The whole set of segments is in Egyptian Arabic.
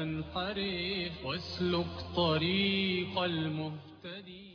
تنحرف واسلك طريق المهتدين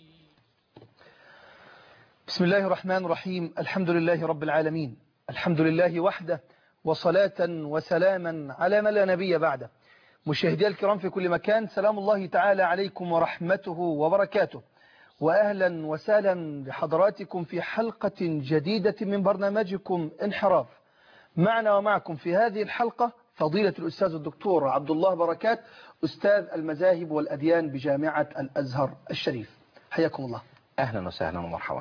بسم الله الرحمن الرحيم الحمد لله رب العالمين الحمد لله وحده وصلاة وسلاما على من لا نبي بعده مشاهدي الكرام في كل مكان سلام الله تعالى عليكم ورحمته وبركاته وأهلا وسهلا بحضراتكم في حلقة جديدة من برنامجكم انحراف معنا ومعكم في هذه الحلقة فضيلة الأستاذ الدكتور عبد الله بركات أستاذ المذاهب والأديان بجامعة الأزهر الشريف حياكم الله أهلا وسهلا ومرحبا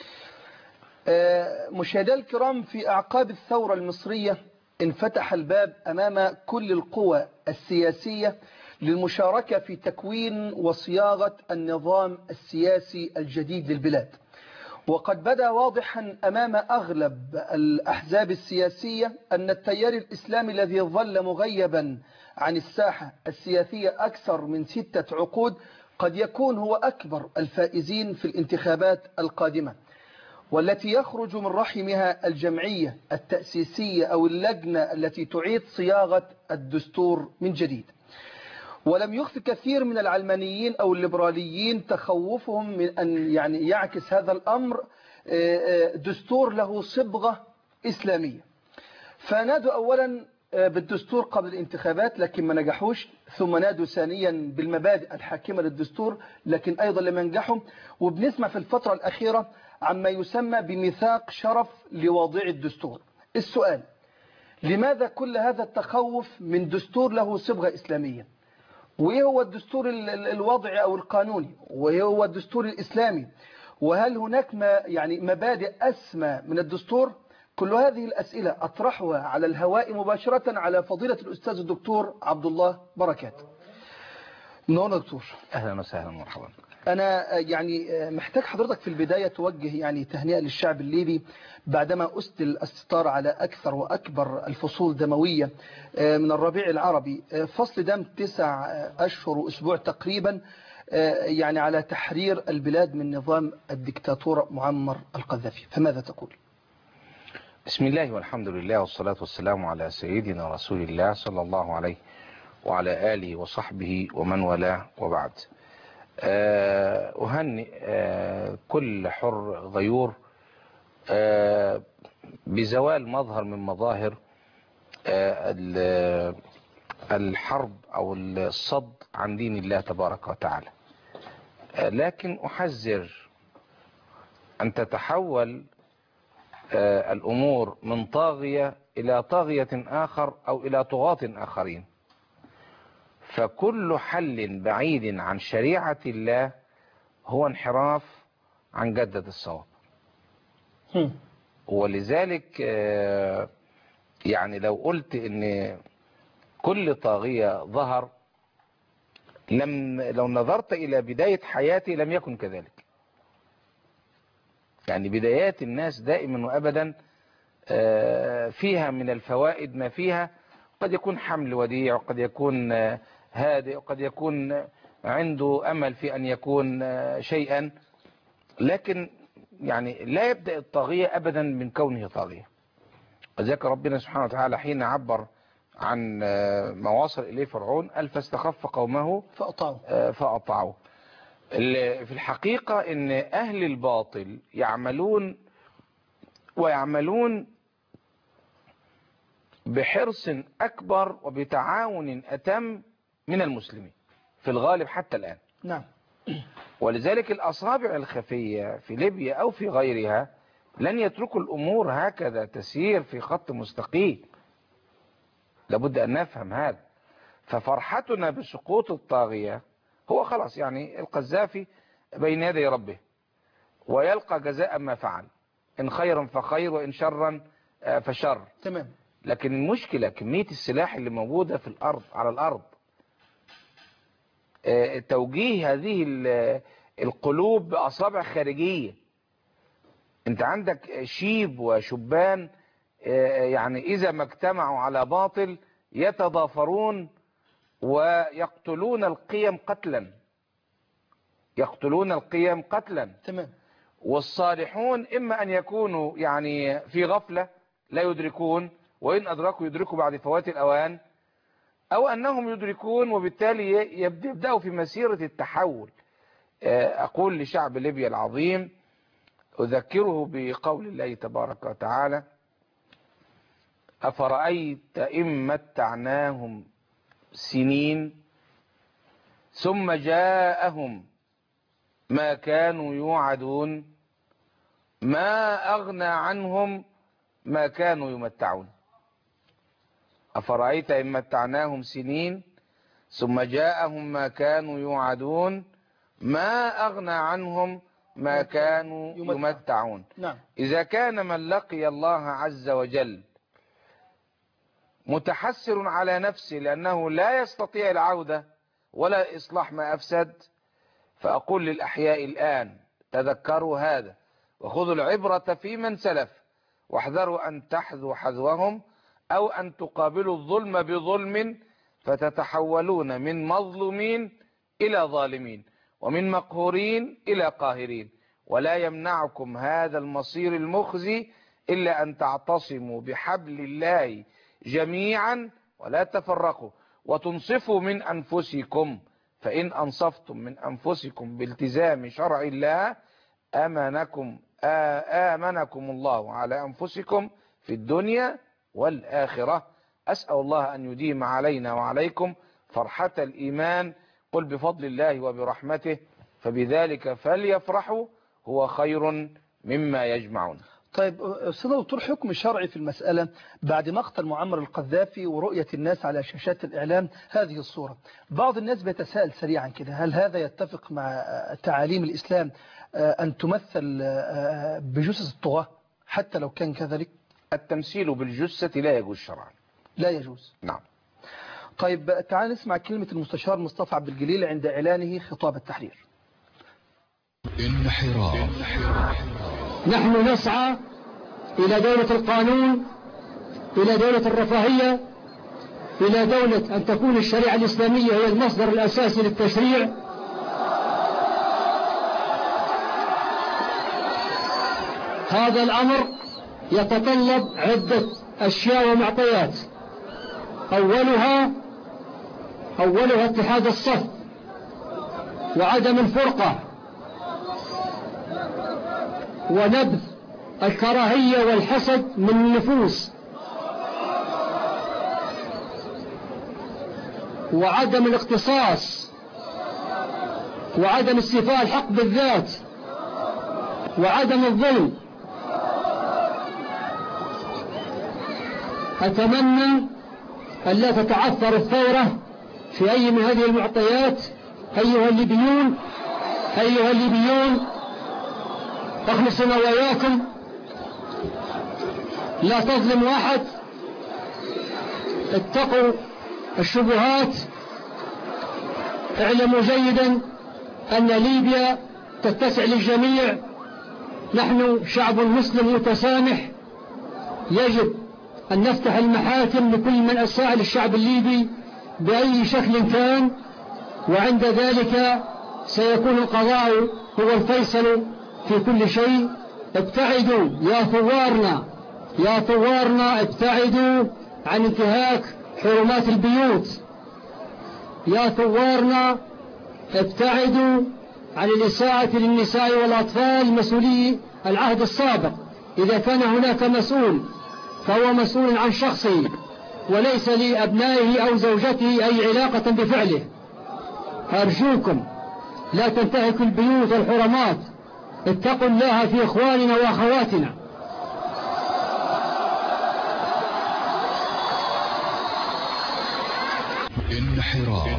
مشاهدي الكرام في أعقاب الثورة المصرية انفتح الباب أمام كل القوى السياسية للمشاركة في تكوين وصياغة النظام السياسي الجديد للبلاد وقد بدا واضحا أمام أغلب الأحزاب السياسية أن التيار الإسلامي الذي ظل مغيبا عن الساحة السياسية أكثر من ستة عقود قد يكون هو أكبر الفائزين في الانتخابات القادمة والتي يخرج من رحمها الجمعية التأسيسية أو اللجنة التي تعيد صياغة الدستور من جديد ولم يخف كثير من العلمانيين أو الليبراليين تخوفهم من أن يعني يعكس هذا الأمر دستور له صبغة إسلامية فنادوا أولا بالدستور قبل الانتخابات لكن ما نجحوش ثم نادوا ثانيا بالمبادئ الحاكمة للدستور لكن أيضا لم ينجحوا وبنسمع في الفترة الأخيرة عما يسمى بميثاق شرف لواضع الدستور السؤال لماذا كل هذا التخوف من دستور له صبغة إسلامية وإيه هو الدستور الوضعي أو القانوني وإيه هو الدستور الإسلامي وهل هناك ما يعني مبادئ أسمى من الدستور كل هذه الأسئلة أطرحها على الهواء مباشرة على فضيلة الأستاذ الدكتور عبد الله بركات منورنا دكتور أهلا وسهلا مرحبا أنا يعني محتاج حضرتك في البداية توجه يعني تهنئة للشعب الليبي بعدما أسدل الستار على أكثر وأكبر الفصول دموية من الربيع العربي فصل دم تسع أشهر وأسبوع تقريبا يعني على تحرير البلاد من نظام الدكتاتور معمر القذافي فماذا تقول؟ بسم الله والحمد لله والصلاة والسلام على سيدنا رسول الله صلى الله عليه وعلى آله وصحبه ومن والاه وبعد أهنئ كل حر غيور بزوال مظهر من مظاهر الحرب أو الصد عن دين الله تبارك وتعالى لكن أحذر أن تتحول الأمور من طاغية إلى طاغية آخر أو إلى طغاة آخرين فكل حل بعيد عن شريعة الله هو انحراف عن جدة الصواب ولذلك يعني لو قلت ان كل طاغية ظهر لم لو نظرت الى بداية حياتي لم يكن كذلك يعني بدايات الناس دائما وابدا فيها من الفوائد ما فيها قد يكون حمل وديع وقد يكون هادئ وقد يكون عنده أمل في أن يكون شيئا لكن يعني لا يبدأ الطاغية أبدا من كونه طاغية وذلك ربنا سبحانه وتعالى حين عبر عن ما وصل إليه فرعون قال فاستخف قومه فأطعوا فأطعوا في الحقيقة ان أهل الباطل يعملون ويعملون بحرص أكبر وبتعاون أتم من المسلمين في الغالب حتى الآن نعم ولذلك الأصابع الخفية في ليبيا أو في غيرها لن يتركوا الأمور هكذا تسير في خط مستقيم لابد أن نفهم هذا ففرحتنا بسقوط الطاغية هو خلاص يعني القذافي بين يدي ربه ويلقى جزاء ما فعل إن خيرا فخير وإن شرا فشر تمام لكن المشكلة كمية السلاح اللي موجودة في الأرض على الأرض توجيه هذه القلوب بأصابع خارجية انت عندك شيب وشبان يعني إذا ما اجتمعوا على باطل يتضافرون ويقتلون القيم قتلا يقتلون القيم قتلا تمام والصالحون إما أن يكونوا يعني في غفلة لا يدركون وإن أدركوا يدركوا بعد فوات الأوان أو أنهم يدركون وبالتالي يبد- يبدأوا في مسيرة التحول آه، أقول لشعب ليبيا العظيم أذكره بقول الله تبارك وتعالى أفرأيت إن متعناهم سنين ثم جاءهم ما كانوا يوعدون ما أغنى عنهم ما كانوا يمتعون أفرأيت إن متعناهم سنين ثم جاءهم ما كانوا يوعدون ما أغنى عنهم ما كانوا يمتعون. يمتعون نعم إذا كان من لقي الله عز وجل متحسر على نفسه لأنه لا يستطيع العودة ولا إصلاح ما أفسد فأقول للأحياء الآن تذكروا هذا وخذوا العبرة في من سلف واحذروا أن تحذوا حذوهم أو أن تقابلوا الظلم بظلم فتتحولون من مظلومين إلى ظالمين ومن مقهورين إلى قاهرين ولا يمنعكم هذا المصير المخزي إلا أن تعتصموا بحبل الله جميعا ولا تفرقوا وتنصفوا من أنفسكم فإن أنصفتم من أنفسكم بالتزام شرع الله أمنكم آمنكم الله على أنفسكم في الدنيا والآخرة أسأل الله أن يديم علينا وعليكم فرحة الإيمان قل بفضل الله وبرحمته فبذلك فليفرحوا هو خير مما يجمعون طيب أستاذ دكتور حكم شرعي في المسألة بعد مقتل معمر القذافي ورؤية الناس على شاشات الإعلام هذه الصورة بعض الناس بيتساءل سريعا كده هل هذا يتفق مع تعاليم الإسلام أن تمثل بجثث الطغاة حتى لو كان كذلك التمثيل بالجثة لا يجوز شرعا لا يجوز نعم طيب تعال نسمع كلمة المستشار مصطفى عبد الجليل عند إعلانه خطاب التحرير انحراف نحن نسعى إلى دولة القانون إلى دولة الرفاهية إلى دولة أن تكون الشريعة الإسلامية هي المصدر الأساسي للتشريع هذا الأمر يتطلب عدة أشياء ومعطيات أولها أولها اتحاد الصف وعدم الفرقة ونبذ الكراهية والحسد من النفوس وعدم الاقتصاص وعدم استيفاء الحق بالذات وعدم الظلم أتمنى أن لا تتعثر الثورة في أي من هذه المعطيات أيها الليبيون أيها الليبيون اخلصنا وإياكم لا تظلم واحد اتقوا الشبهات اعلموا جيدا أن ليبيا تتسع للجميع نحن شعب مسلم متسامح يجب أن نفتح المحاكم لكل من أساء للشعب الليبي بأي شكل كان وعند ذلك سيكون القضاء هو الفيصل في كل شيء ابتعدوا يا ثوارنا يا ثوارنا ابتعدوا عن انتهاك حرمات البيوت يا ثوارنا ابتعدوا عن الإساءة للنساء والأطفال مسؤولي العهد السابق إذا كان هناك مسؤول فهو مسؤول عن شخصه وليس لأبنائه أو زوجته أي علاقة بفعله أرجوكم لا تنتهكوا البيوت والحرمات اتقوا الله في إخواننا وأخواتنا انحراف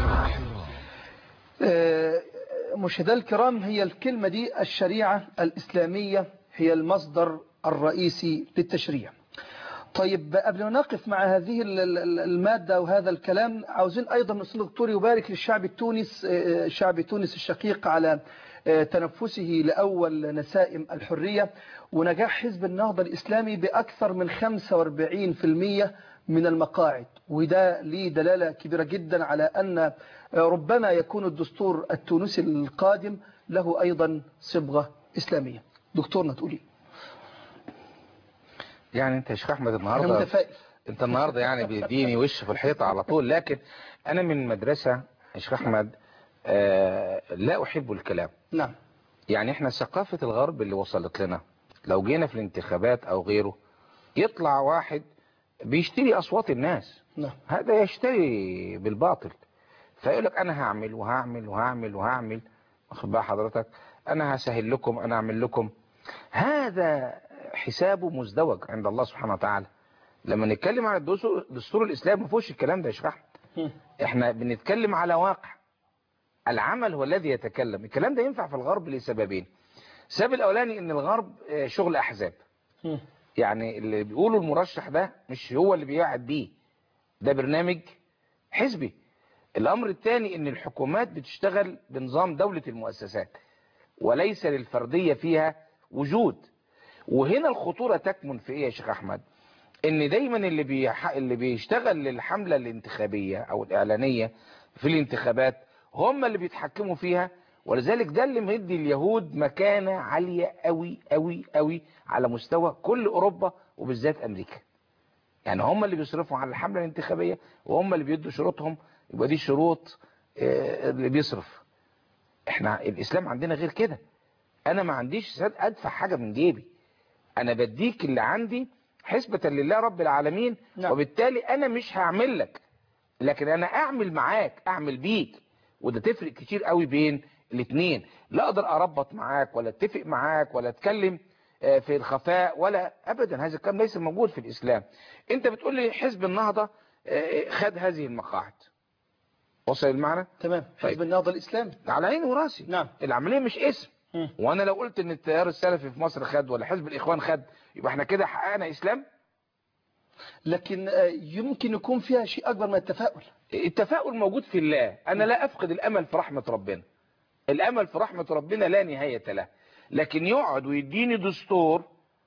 مشاهدينا الكرام هي الكلمة دي الشريعة الإسلامية هي المصدر الرئيسي للتشريع طيب قبل ما نقف مع هذه المادة وهذا الكلام عاوزين أيضا نسأل الدكتور يبارك للشعب التونس شعب تونس الشقيق على تنفسه لأول نسائم الحرية ونجاح حزب النهضة الإسلامي بأكثر من 45% من المقاعد وده ليه دلالة كبيرة جدا على أن ربما يكون الدستور التونسي القادم له أيضا صبغة إسلامية دكتورنا تقولي يعني انت يا شيخ احمد أنا النهارده متفائل انت النهارده يعني بيديني وش في الحيطه على طول لكن انا من مدرسه يا شيخ احمد آه لا احب الكلام نعم يعني احنا ثقافه الغرب اللي وصلت لنا لو جينا في الانتخابات او غيره يطلع واحد بيشتري اصوات الناس نعم هذا يشتري بالباطل فيقول لك انا هعمل وهعمل وهعمل وهعمل واخد بقى حضرتك انا هسهل لكم انا اعمل لكم هذا حسابه مزدوج عند الله سبحانه وتعالى لما نتكلم عن الدستور دستور الاسلام ما فيهوش الكلام ده يا شيخ احمد مم. احنا بنتكلم على واقع العمل هو الذي يتكلم الكلام ده ينفع في الغرب لسببين السبب الاولاني ان الغرب آه، شغل احزاب مم. يعني اللي بيقولوا المرشح ده مش هو اللي بيقعد بيه ده برنامج حزبي الامر الثاني ان الحكومات بتشتغل بنظام دولة المؤسسات وليس للفردية فيها وجود وهنا الخطورة تكمن في ايه يا شيخ احمد ان دايما اللي بيح... اللي بيشتغل للحملة الانتخابية او الاعلانية في الانتخابات هم اللي بيتحكموا فيها ولذلك ده اللي مدي اليهود مكانة عالية قوي قوي قوي على مستوى كل اوروبا وبالذات امريكا يعني هم اللي بيصرفوا على الحملة الانتخابية وهم اللي بيدوا شروطهم يبقى دي شروط آه، اللي بيصرف احنا الاسلام عندنا غير كده انا ما عنديش سد ادفع حاجة من جيبي انا بديك اللي عندي حسبة لله رب العالمين نعم. وبالتالي انا مش هعمل لك لكن انا اعمل معاك اعمل بيك وده تفرق كتير قوي بين الاثنين لا اقدر اربط معاك ولا اتفق معاك ولا اتكلم آه، في الخفاء ولا ابدا هذا الكلام ليس موجود في الاسلام انت بتقول لي حزب النهضة آه، خد هذه المقاعد وصل المعنى تمام طيب. حزب النهضة الإسلامي على عيني وراسي نعم. العملية مش اسم مم. وانا لو قلت ان التيار السلفي في مصر خد ولا حزب الاخوان خد يبقى احنا كده حققنا اسلام لكن آه، يمكن يكون فيها شيء أكبر من التفاؤل التفاؤل موجود في الله انا لا افقد الامل في رحمة ربنا الامل في رحمة ربنا لا نهاية له لكن يقعد ويديني دستور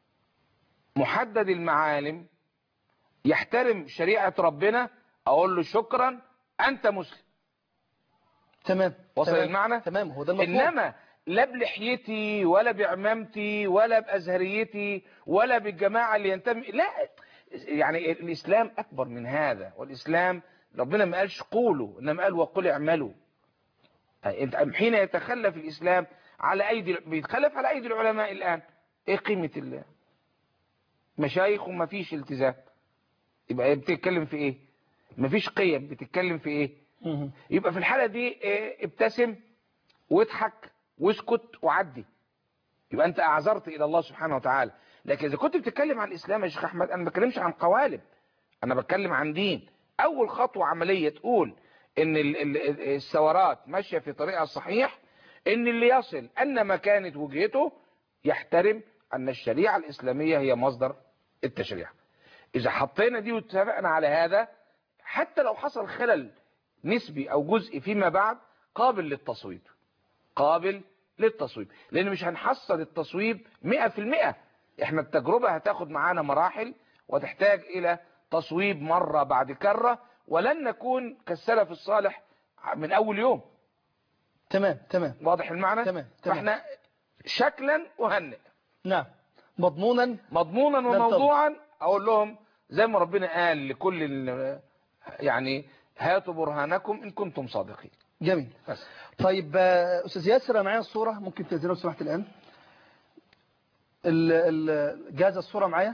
محدد المعالم يحترم شريعة ربنا اقول له شكرا انت مسلم تمام وصل تمام. المعنى تمام هو ده المطلوب انما لا بلحيتي ولا بعمامتي ولا بازهريتي ولا بالجماعه اللي ينتمي لا يعني الاسلام اكبر من هذا والاسلام ربنا ما قالش قولوا انما قال وقل اعملوا انت حين يتخلف الاسلام على ايدي بيتخلف على ايدي العلماء الان ايه قيمه الله مشايخ وما فيش التزام يبقى بتتكلم في ايه مفيش قيم بتتكلم في ايه مم. يبقى في الحالة دي إيه، ابتسم واضحك واسكت وعدي يبقى انت اعذرت الى الله سبحانه وتعالى لكن اذا كنت بتتكلم عن الاسلام يا شيخ احمد انا ما بتكلمش عن قوالب انا بتكلم عن دين اول خطوة عملية تقول ان ال- ال- الثورات ماشية في طريقها الصحيح ان اللي يصل ان ما كانت وجهته يحترم ان الشريعة الاسلامية هي مصدر التشريع اذا حطينا دي واتفقنا على هذا حتى لو حصل خلل نسبي او جزئي فيما بعد قابل للتصويب قابل للتصويب لان مش هنحصل التصويب 100% احنا التجربة هتاخد معانا مراحل وتحتاج الى تصويب مرة بعد كرة ولن نكون كالسلف الصالح من اول يوم تمام تمام واضح المعنى تمام، تمام. فاحنا شكلا وهنئ نعم مضمونا مضمونا ننتظر. وموضوعا اقول لهم زي ما ربنا قال لكل ال- يعني هاتوا برهانكم ان كنتم صادقين جميل بس طيب آه، أستاذ ياسر أنا معايا الصورة ممكن تنزلها لو سمحت الآن ال- ال- جاهز الصورة معايا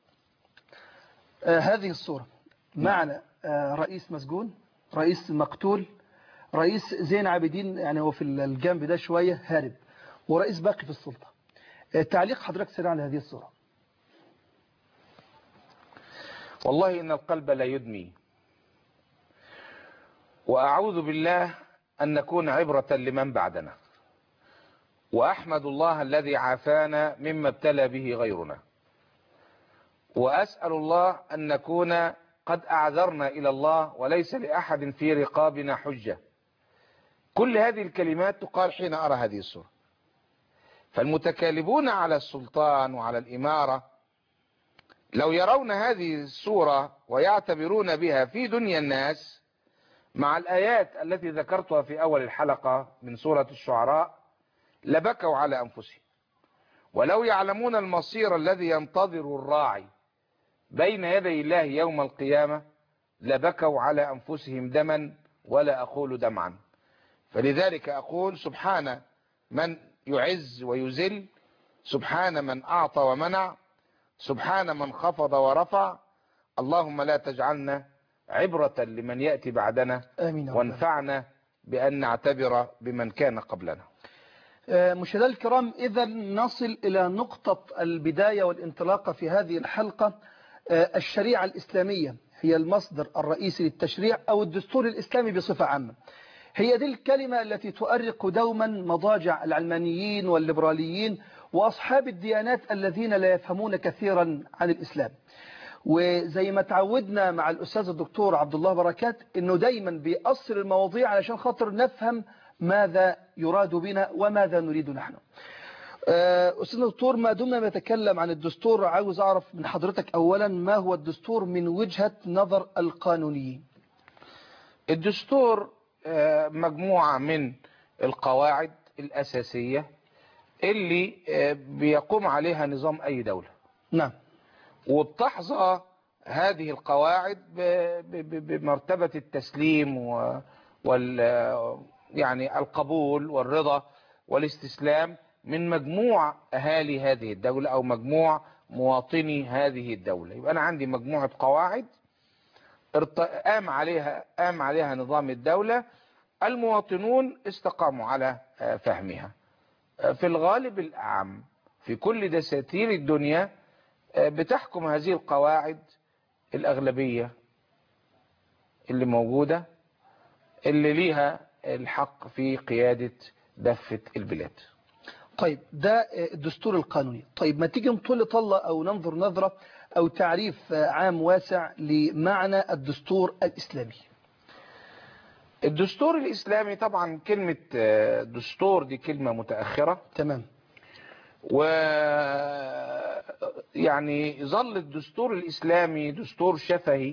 آه، هذه الصورة معنا آه، رئيس مسجون رئيس مقتول رئيس زين عابدين يعني هو في الجنب ده شوية هارب ورئيس باقي في السلطة آه، تعليق حضرتك سريع على هذه الصورة والله ان القلب لا يدمي واعوذ بالله ان نكون عبرة لمن بعدنا واحمد الله الذي عافانا مما ابتلى به غيرنا واسأل الله ان نكون قد اعذرنا الى الله وليس لاحد في رقابنا حجة كل هذه الكلمات تقال حين ارى هذه الصورة فالمتكالبون على السلطان وعلى الامارة لو يرون هذه الصورة ويعتبرون بها في دنيا الناس مع الآيات التي ذكرتها في أول الحلقة من سورة الشعراء لبكوا على أنفسهم ولو يعلمون المصير الذي ينتظر الراعي بين يدي الله يوم القيامة لبكوا على أنفسهم دما ولا أقول دمعا فلذلك أقول سبحان من يعز ويذل سبحان من أعطى ومنع سبحان من خفض ورفع اللهم لا تجعلنا عبرة لمن يأتي بعدنا آمين يا رب. وانفعنا بأن نعتبر بمن كان قبلنا آه، مشاهدينا الكرام إذا نصل إلى نقطة البداية والانطلاقة في هذه الحلقة آه، الشريعة الإسلامية هي المصدر الرئيسي للتشريع أو الدستور الإسلامي بصفة عامة هي دي الكلمة التي تؤرق دوما مضاجع العلمانيين والليبراليين وأصحاب الديانات الذين لا يفهمون كثيرا عن الإسلام وزي ما تعودنا مع الأستاذ الدكتور عبد الله بركات أنه دايما بيأصل المواضيع علشان خاطر نفهم ماذا يراد بنا وماذا نريد نحن آه، أستاذ الدكتور ما دمنا نتكلم عن الدستور عاوز أعرف من حضرتك أولا ما هو الدستور من وجهة نظر القانونيين الدستور آه، مجموعة من القواعد الأساسية اللي آه، بيقوم عليها نظام أي دولة نعم وبتحظى هذه القواعد ب- ب- ب- بمرتبة التسليم و- وال يعني القبول والرضا والاستسلام من مجموع أهالي هذه الدولة أو مجموع مواطني هذه الدولة يبقى أنا عندي مجموعة قواعد ارت- قام عليها قام عليها نظام الدولة المواطنون استقاموا على آه، فهمها آه، في الغالب الأعم في كل دساتير الدنيا آه، بتحكم هذه القواعد الأغلبية اللي موجودة اللي ليها الحق في قيادة دفة البلاد طيب ده آه، الدستور القانوني طيب ما تيجي نطل طلة أو ننظر نظرة أو تعريف آه، عام واسع لمعنى الدستور الإسلامي الدستور الإسلامي طبعا كلمة آه، دستور دي كلمة متأخرة تمام و يعني ظل الدستور الإسلامي دستور شفهي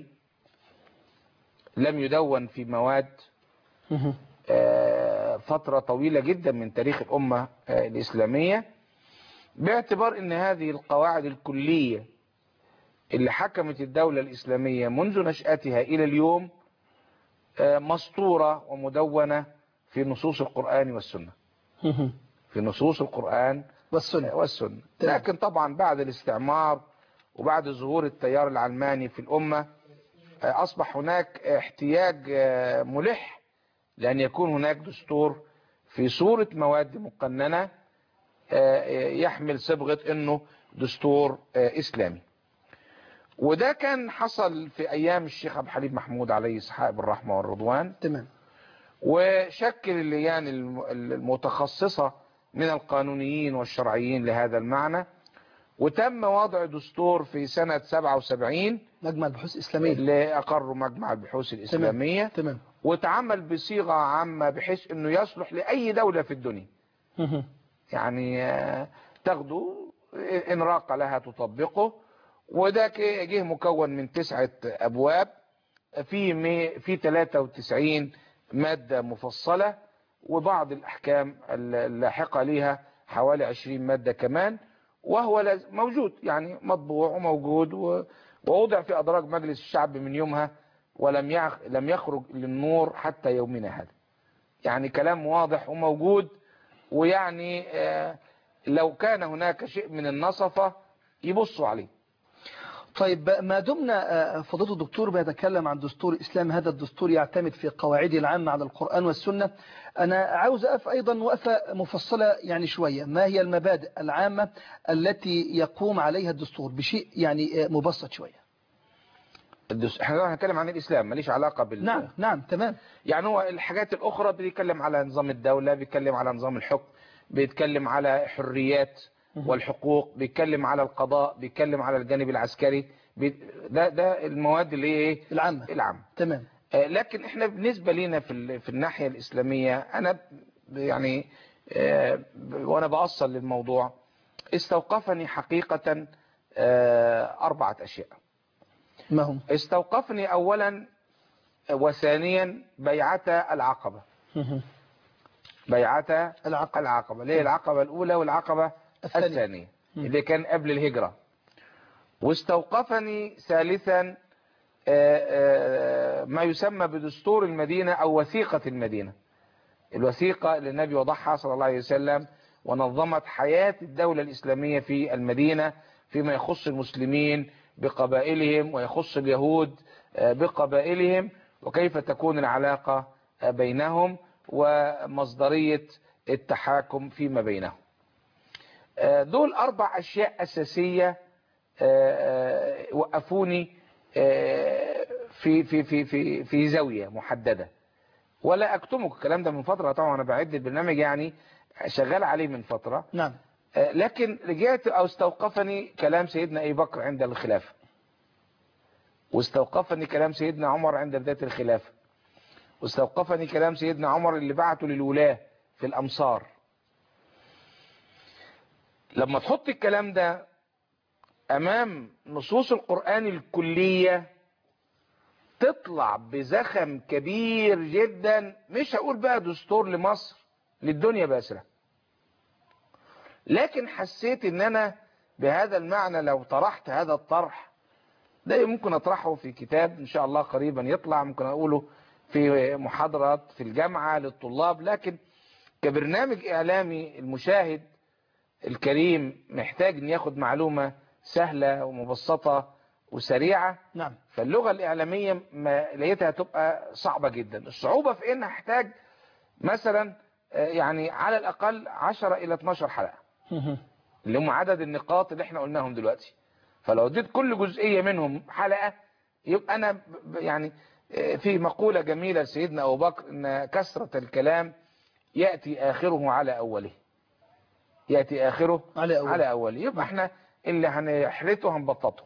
لم يدون في مواد مهم. آه، فترة طويلة جدا من تاريخ الأمة آه، الإسلامية باعتبار أن هذه القواعد الكلية اللي حكمت الدولة الإسلامية منذ نشأتها إلى اليوم آه، مسطورة ومدونة في نصوص القرآن والسنة مهم. في نصوص القرآن والسنة والسنة تمام. لكن طبعا بعد الاستعمار وبعد ظهور التيار العلماني في الأمة آه، أصبح هناك احتياج آه، ملح لأن يكون هناك دستور في صورة مواد مقننة آه، يحمل صبغة أنه دستور آه، إسلامي وده كان حصل في أيام الشيخ عبد الحليم محمود عليه صحائب الرحمة والرضوان تمام وشكل اللجان الم- المتخصصة من القانونيين والشرعيين لهذا المعنى وتم وضع دستور في سنة 77 مجمع البحوث الإسلامية اللي أقروا مجمع البحوث الإسلامية تمام واتعمل بصيغة عامة بحيث أنه يصلح لأي دولة في الدنيا مهم. يعني آه، تاخده إن راق لها تطبقه وده ك- جه مكون من تسعة أبواب في مي- في 93 مادة مفصلة وبعض الأحكام اللاحقة ليها حوالي 20 مادة كمان وهو لاز- موجود يعني مطبوع وموجود و- ووضع في أدراج مجلس الشعب من يومها ولم يخ- لم يخرج للنور حتى يومنا هذا يعني كلام واضح وموجود ويعني آه، لو كان هناك شيء من النصفة يبصوا عليه طيب ما دمنا آه، فضيلة الدكتور بيتكلم عن دستور الإسلام هذا الدستور يعتمد في قواعده العامة على القرآن والسنة أنا عاوز أقف أيضا وقفة مفصلة يعني شوية ما هي المبادئ العامة التي يقوم عليها الدستور بشيء يعني آه، مبسط شوية الدس... احنا هنتكلم عن الإسلام ماليش علاقة بال نعم نعم تمام يعني هو الحاجات الأخرى بيتكلم على نظام الدولة بيتكلم على نظام الحكم بيتكلم على حريات والحقوق بيتكلم على القضاء بيتكلم على الجانب العسكري بي... ده ده المواد اللي هي ايه العامة العامة تمام آه، لكن احنا بالنسبة لنا في ال- في الناحية الإسلامية أنا ب- يعني آه، ب- وأنا بأصل للموضوع استوقفني حقيقة آه، أربعة أشياء ما هم استوقفني أولا وثانيا بيعة العقبة مهم. بيعة العقبة. العقبة ليه العقبة الأولى والعقبة الثانية. الثانية مم. اللي كان قبل الهجرة واستوقفني ثالثا آه، آه، ما يسمى بدستور المدينة أو وثيقة المدينة الوثيقة اللي النبي وضعها صلى الله عليه وسلم ونظمت حياة الدولة الإسلامية في المدينة فيما يخص المسلمين بقبائلهم ويخص اليهود آه، بقبائلهم وكيف تكون العلاقة آه، بينهم ومصدرية التحاكم فيما بينهم آه، دول أربع أشياء أساسية آه، آه، وقفوني آه، في في في في في زاوية محددة ولا أكتمك الكلام ده من فترة طبعا أنا بعد البرنامج يعني شغال عليه من فترة نعم آه، لكن رجعت أو استوقفني كلام سيدنا أبي بكر عند الخلافة واستوقفني كلام سيدنا عمر عند بداية الخلافة واستوقفني كلام سيدنا عمر اللي بعته للولاة في الأمصار لما تحط الكلام ده أمام نصوص القرآن الكلية تطلع بزخم كبير جدا مش هقول بقى دستور لمصر للدنيا بأسرة لكن حسيت ان انا بهذا المعنى لو طرحت هذا الطرح ده ممكن اطرحه في كتاب ان شاء الله قريبا يطلع ممكن اقوله في محاضرات في الجامعة للطلاب لكن كبرنامج اعلامي المشاهد الكريم محتاج ان ياخد معلومة سهلة ومبسطة وسريعة نعم فاللغة الإعلامية ما لقيتها تبقى صعبة جدا الصعوبة في إنها احتاج مثلا آه، يعني على الأقل 10 إلى 12 حلقة اللي هم عدد النقاط اللي احنا قلناهم دلوقتي فلو اديت كل جزئية منهم حلقة يبقى أنا ب- ب- يعني آه، في مقولة جميلة لسيدنا أبو بكر إن كثرة الكلام يأتي آخره على أوله يأتي آخره على أول على أوله يبقى احنا اللي هنحرته هنبططه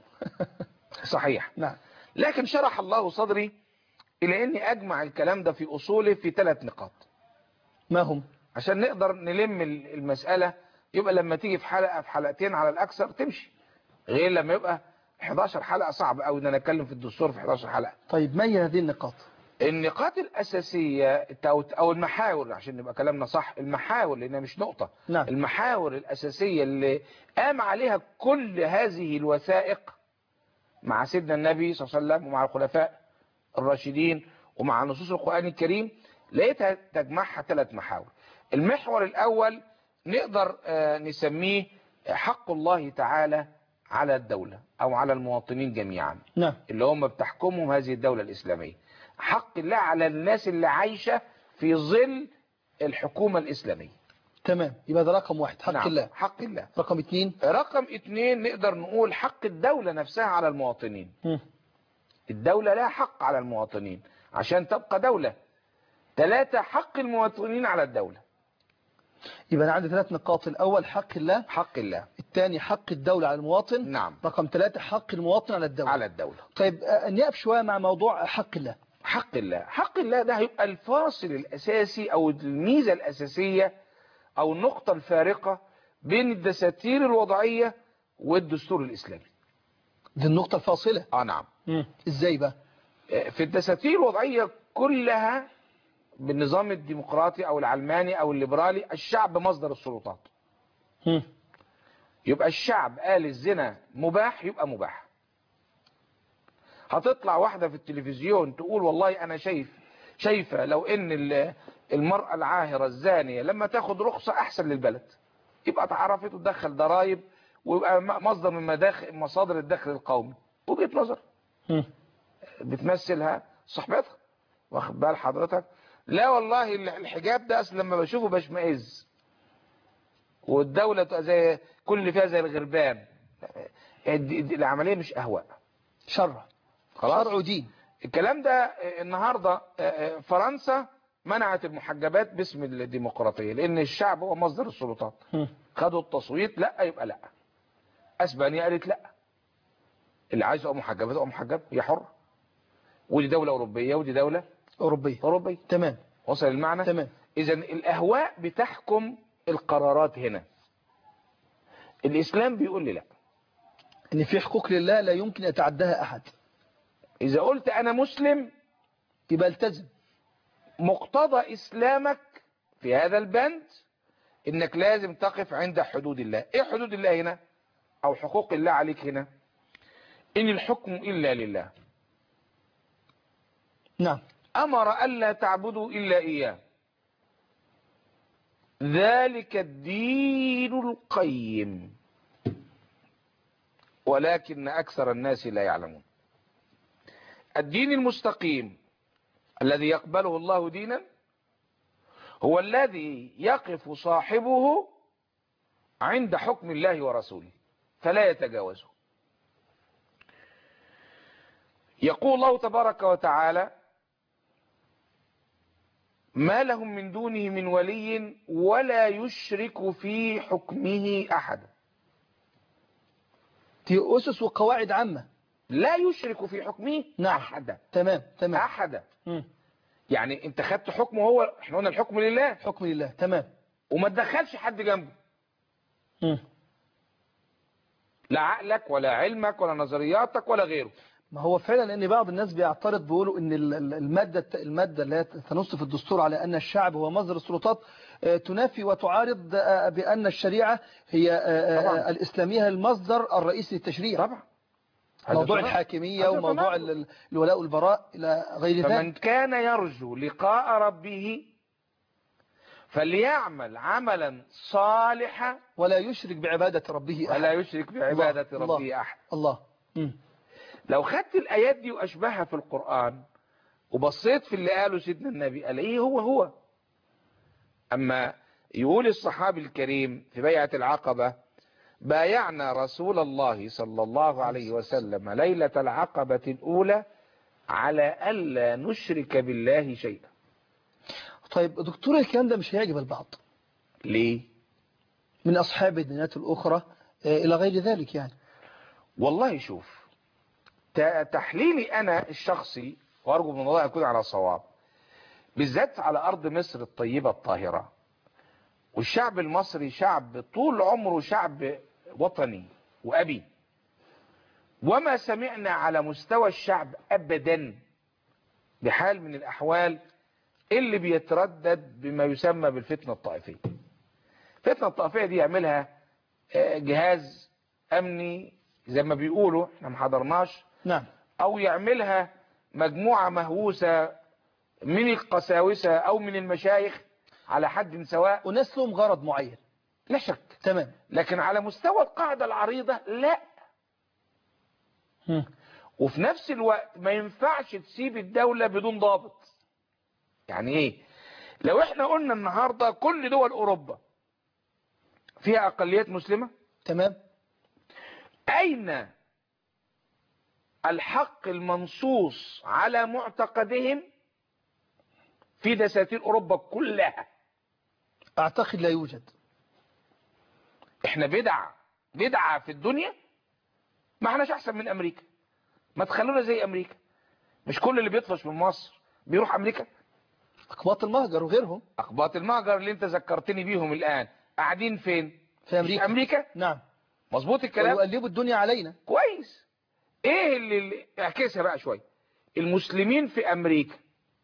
صحيح نعم لكن شرح الله صدري إلى أني أجمع الكلام ده في أصوله في ثلاث نقاط ما هم عشان نقدر نلم ال- المسألة يبقى لما تيجي في حلقة في حلقتين على الأكثر تمشي غير لما يبقى 11 حلقة صعب قوي ان انا اتكلم في الدستور في 11 حلقة طيب ما هي هذه النقاط النقاط الأساسية أو أو المحاور عشان نبقى كلامنا صح المحاور لأنها مش نقطة نعم المحاور الأساسية اللي قام عليها كل هذه الوثائق مع سيدنا النبي صلى الله عليه وسلم ومع الخلفاء الراشدين ومع نصوص القرآن الكريم لقيتها تجمعها ثلاث محاور المحور الأول نقدر آه، نسميه حق الله تعالى على الدولة أو على المواطنين جميعا نعم اللي هم بتحكمهم هذه الدولة الإسلامية حق الله على الناس اللي عايشة في ظل الحكومة الإسلامية تمام يبقى ده رقم واحد حق نعم، الله حق الله رقم اثنين رقم اتنين نقدر نقول حق الدولة نفسها على المواطنين مم. الدولة لها حق على المواطنين عشان تبقى دولة ثلاثة حق المواطنين على الدولة يبقى أنا عندي ثلاث نقاط الأول حق الله حق الله الثاني حق الدولة على المواطن نعم رقم ثلاثة حق المواطن على الدولة على الدولة طيب آه، نقف شوية مع موضوع حق الله حق الله حق الله ده هيبقى الفاصل الأساسي أو الميزة الأساسية أو النقطة الفارقة بين الدساتير الوضعية والدستور الإسلامي دي النقطة الفاصلة آه نعم مم. ازاي بقى في الدساتير الوضعية كلها بالنظام الديمقراطي أو العلماني أو الليبرالي الشعب مصدر السلطات مم. يبقى الشعب قال الزنا مباح يبقى مباح هتطلع واحدة في التلفزيون تقول والله أنا شايف شايفة لو إن ال- المرأة العاهرة الزانية لما تاخد رخصة أحسن للبلد يبقى اتعرفت وتدخل ضرائب ويبقى م- مصدر من مداخل مصادر الدخل القومي وجهة نظر مم. بتمثلها صاحبتها واخد بال حضرتك لا والله ال- الحجاب ده اصلا لما بشوفه بشمئز والدولة تبقى زي كل اللي فيها زي الغربان دي- دي- العملية مش اهواء شرع خلاص شرع ودين الكلام ده آه، النهاردة آه، آه، فرنسا منعت المحجبات باسم الديمقراطية لان الشعب هو مصدر السلطات مم. خدوا التصويت لا يبقى لا اسبانيا قالت لا اللي عايز يبقى محجبة تبقى محجبة هي حرة ودي دولة أوروبية ودي دولة أوروبية أوروبية تمام وصل المعنى تمام إذا الأهواء بتحكم القرارات هنا الإسلام بيقول لي لا ان في حقوق لله لا يمكن يتعداها احد إذا قلت أنا مسلم يبقى التزم مقتضى إسلامك في هذا البند إنك لازم تقف عند حدود الله إيه حدود الله هنا أو حقوق الله عليك هنا إن الحكم إلا لله نعم أمر ألا تعبدوا إلا إياه ذلك الدين القيم ولكن أكثر الناس لا يعلمون الدين المستقيم الذي يقبله الله دينا هو الذي يقف صاحبه عند حكم الله ورسوله فلا يتجاوزه يقول الله تبارك وتعالى ما لهم من دونه من ولي ولا يشرك في حكمه أحدا دي أسس وقواعد عامة لا يشرك في حكمه نعم. أحدا تمام تمام أحدا مم. يعني انت خدت حكمه هو احنا قلنا الحكم لله حكم لله تمام وما تدخلش حد جنبه مم. لا عقلك ولا علمك ولا نظرياتك ولا غيره ما هو فعلا ان بعض الناس بيعترض بيقولوا ان ال- ال- الماده الماده اللي هي تنص في الدستور على ان الشعب هو مصدر السلطات آه، تنافي وتعارض آه، بان الشريعه هي آه، آه، طبعا. الاسلاميه المصدر الرئيسي للتشريع طبعا هذا موضوع تناقض. الحاكميه هذا وموضوع تناقض. ال- الولاء والبراء الى غير فمن ذلك كان يرجو لقاء ربه فليعمل عملا صالحا ولا يشرك بعباده ربه ولا احد يشرك بعبادة الله. ربه أحد الله مم. لو خدت الآيات دي وأشبهها في القرآن وبصيت في اللي قاله سيدنا النبي قال إيه هو هو أما يقول الصحابي الكريم في بيعة العقبة بايعنا رسول الله صلى الله عليه وسلم ليلة العقبة الأولى على ألا نشرك بالله شيئا طيب دكتور الكلام ده مش هيعجب البعض ليه؟ من اصحاب الديانات الاخرى آه، الى غير ذلك يعني والله شوف ت- تحليلي أنا الشخصي وأرجو من الله أكون على صواب بالذات على أرض مصر الطيبة الطاهرة والشعب المصري شعب طول عمره شعب وطني وأبي وما سمعنا على مستوى الشعب أبدا بحال من الأحوال اللي بيتردد بما يسمى بالفتنة الطائفية الفتنة الطائفية دي يعملها آه، جهاز أمني زي ما بيقولوا احنا ما حضرناش نعم او يعملها مجموعة مهووسة من القساوسة او من المشايخ على حد سواء وناس لهم غرض معين لا شك تمام لكن على مستوى القاعدة العريضة لا مم. وفي نفس الوقت ما ينفعش تسيب الدولة بدون ضابط يعني ايه لو احنا قلنا النهاردة كل دول اوروبا فيها اقليات مسلمة تمام أين الحق المنصوص على معتقدهم في دساتير أوروبا كلها اعتقد لا يوجد احنا بدع بدعة في الدنيا ما احناش احسن من امريكا ما تخلونا زي امريكا مش كل اللي بيطفش من مصر بيروح امريكا اقباط المهجر وغيرهم اقباط المهجر اللي انت ذكرتني بيهم الان قاعدين فين في امريكا مش امريكا نعم مظبوط الكلام ويقلبوا الدنيا علينا كويس ايه اللي, اللي اعكسها بقى شويه المسلمين في امريكا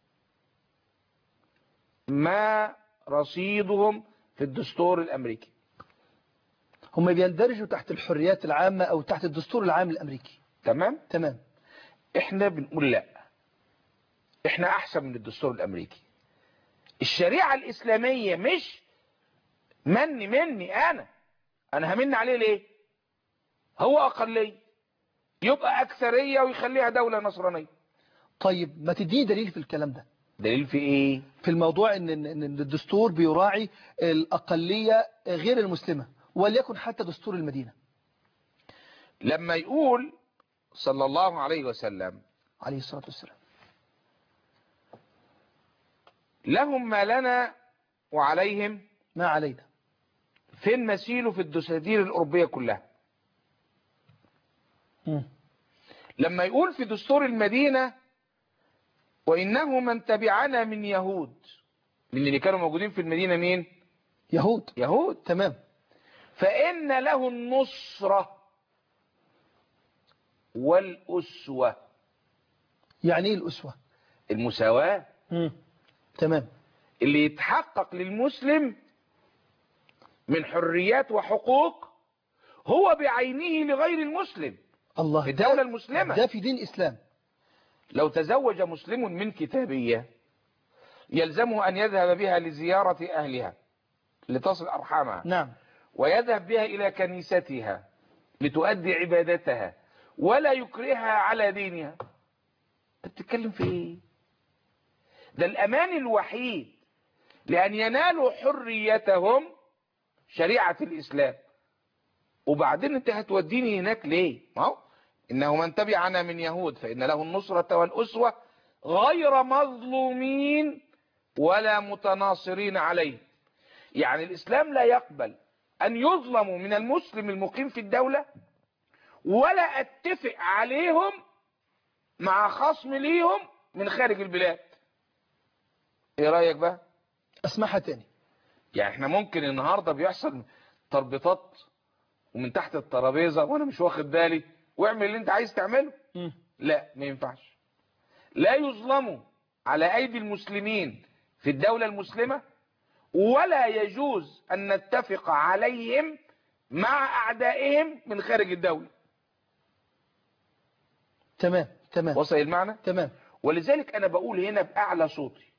ما رصيدهم في الدستور الامريكي هم بيندرجوا تحت الحريات العامة او تحت الدستور العام الامريكي تمام تمام احنا بنقول لا احنا احسن من الدستور الامريكي الشريعة الاسلامية مش مني مني انا انا همن عليه ليه هو اقلية يبقى اكثرية ويخليها دولة نصرانية طيب ما تديني دليل في الكلام ده دليل في ايه في الموضوع ان ان إن الدستور بيراعي الاقلية غير المسلمة وليكن حتى دستور المدينة لما يقول صلى الله عليه وسلم عليه الصلاة والسلام لهم ما لنا وعليهم ما علينا فين مثيله في الدساتير الأوروبية كلها مم. لما يقول في دستور المدينة وإنه من تبعنا من يهود من اللي كانوا موجودين في المدينة مين يهود يهود تمام فإن له النصرة والأسوة يعني ايه الأسوة المساواة مم. تمام اللي يتحقق للمسلم من حريات وحقوق هو بعينه لغير المسلم الله في ده- الدولة المسلمة ده في دين الإسلام لو تزوج مسلم من كتابية يلزمه أن يذهب بها لزيارة أهلها لتصل أرحامها نعم ويذهب بها إلى كنيستها لتؤدي عبادتها ولا يكرهها على دينها أنت بتتكلم في ايه ده الأمان الوحيد لأن ينالوا حريتهم شريعة الإسلام وبعدين انت هتوديني هناك ليه ما هو إنه من تبعنا من يهود فإن له النصرة والأسوة غير مظلومين ولا متناصرين عليه يعني الإسلام لا يقبل أن يظلموا من المسلم المقيم في الدولة ولا أتفق عليهم مع خصم ليهم من خارج البلاد ايه رأيك بقى اسمعها تاني يعني احنا ممكن النهاردة بيحصل تربيطات ومن تحت الترابيزة وانا مش واخد بالي واعمل اللي انت عايز تعمله مم. لا ما ينفعش لا يظلموا على ايدي المسلمين في الدولة المسلمة ولا يجوز ان نتفق عليهم مع اعدائهم من خارج الدولة تمام تمام وصل المعنى تمام ولذلك انا بقول هنا باعلى صوتي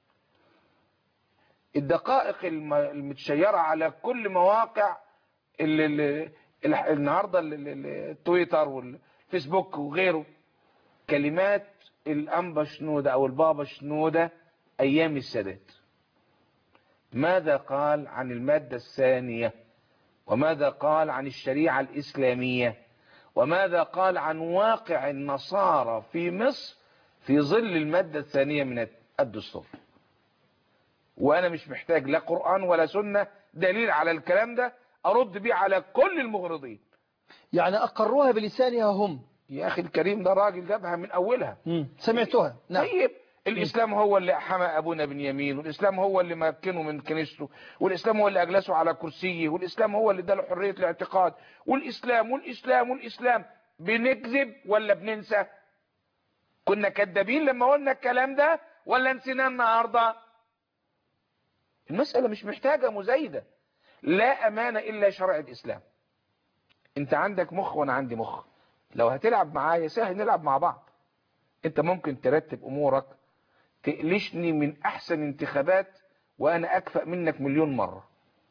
الدقائق الم- المتشيرة على كل مواقع ال- ال- ال- النهاردة ال- ال- ال- التويتر والفيسبوك وغيره كلمات الأنبا شنودة أو البابا شنودة أيام السادات ماذا قال عن المادة الثانية وماذا قال عن الشريعة الإسلامية وماذا قال عن واقع النصارى في مصر في ظل المادة الثانية من الدستور وانا مش محتاج لا قرآن ولا سنة دليل على الكلام ده ارد بيه على كل المغرضين يعني اقروها بلسانها هم يا اخي الكريم ده راجل جابها من اولها مم. سمعتها نعم طيب الاسلام هو اللي حمى ابونا بنيامين والاسلام هو اللي مكنه من كنيسته والاسلام هو اللي اجلسه على كرسيه والاسلام هو اللي اداله حريه الاعتقاد والاسلام والاسلام والاسلام بنكذب ولا بننسى كنا كذابين لما قلنا الكلام ده ولا نسيناه النهارده المساله مش محتاجه مزايده لا امان الا شرع الاسلام انت عندك مخ وانا عندي مخ لو هتلعب معايا سهل نلعب مع بعض انت ممكن ترتب امورك تقلشني من احسن انتخابات وانا اكفأ منك مليون مرة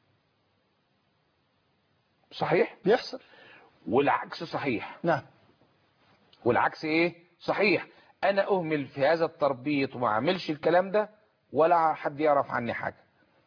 صحيح بيحصل والعكس صحيح نعم والعكس ايه صحيح انا اهمل في هذا التربيط وما اعملش الكلام ده ولا حد يعرف عني حاجة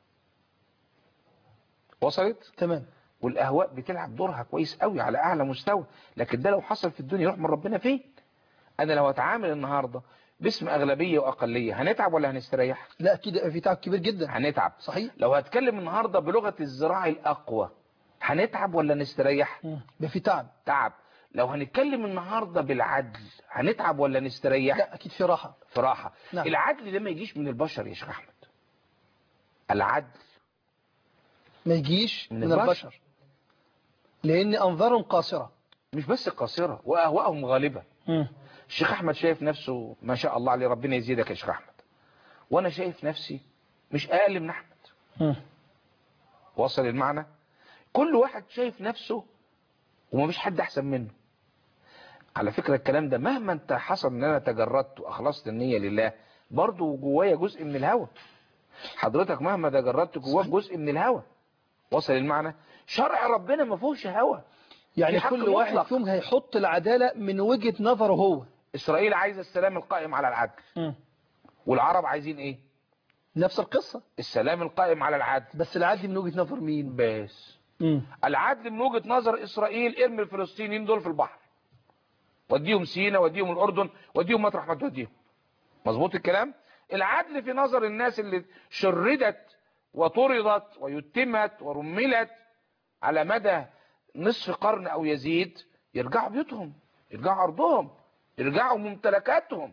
وصلت تمام والاهواء بتلعب دورها كويس قوي على اعلى مستوى لكن ده لو حصل في الدنيا يروح من ربنا فين انا لو اتعامل النهارده باسم اغلبيه واقليه هنتعب ولا هنستريح لا اكيد في تعب كبير جدا هنتعب صحيح لو هتكلم النهارده بلغه الزراع الاقوى هنتعب ولا نستريح مم. يبقى في تعب تعب لو هنتكلم النهارده بالعدل هنتعب ولا نستريح لا اكيد في راحة في راحه نعم. العدل ده ما يجيش من البشر يا شيخ احمد العدل ما يجيش من من البشر. البشر لان انظارهم قاصرة مش بس قاصره واهواءهم غالبه مم. الشيخ احمد شايف نفسه ما شاء الله عليه ربنا يزيدك يا شيخ احمد وانا شايف نفسي مش اقل من احمد مم. وصل المعنى كل واحد شايف نفسه ومفيش حد احسن منه على فكرة الكلام ده مهما انت حصل ان انا تجردت واخلصت النية لله برضو جوايا جزء من الهوى حضرتك مهما تجردت جواك جزء من الهوى وصل المعنى شرع ربنا ما فيهوش هوى يعني في حق كل واحد مطلق. فيهم هيحط العدالة من وجهة نظره هو اسرائيل عايزة السلام القائم على العدل مم. والعرب عايزين ايه نفس القصة السلام القائم على العدل بس العدل من وجهة نظر مين بس مم. العدل من وجهة نظر إسرائيل ارمي الفلسطينيين دول في البحر وديهم سينا وديهم الأردن وديهم مطرح ما توديهم مظبوط الكلام العدل في نظر الناس اللي شردت وطردت ويتمت ورملت على مدى نصف قرن أو يزيد يرجعوا بيوتهم يرجعوا أرضهم يرجعوا ممتلكاتهم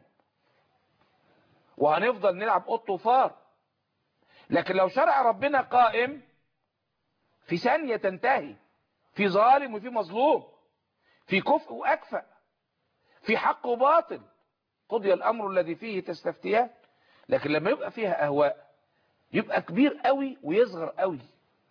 وهنفضل نلعب قط وفار لكن لو شرع ربنا قائم في ثانية تنتهي في ظالم وفي مظلوم في كفء وأكفأ في حق وباطل قضي الأمر الذي فيه تستفتيان لكن لما يبقى فيها أهواء يبقى كبير قوي ويصغر قوي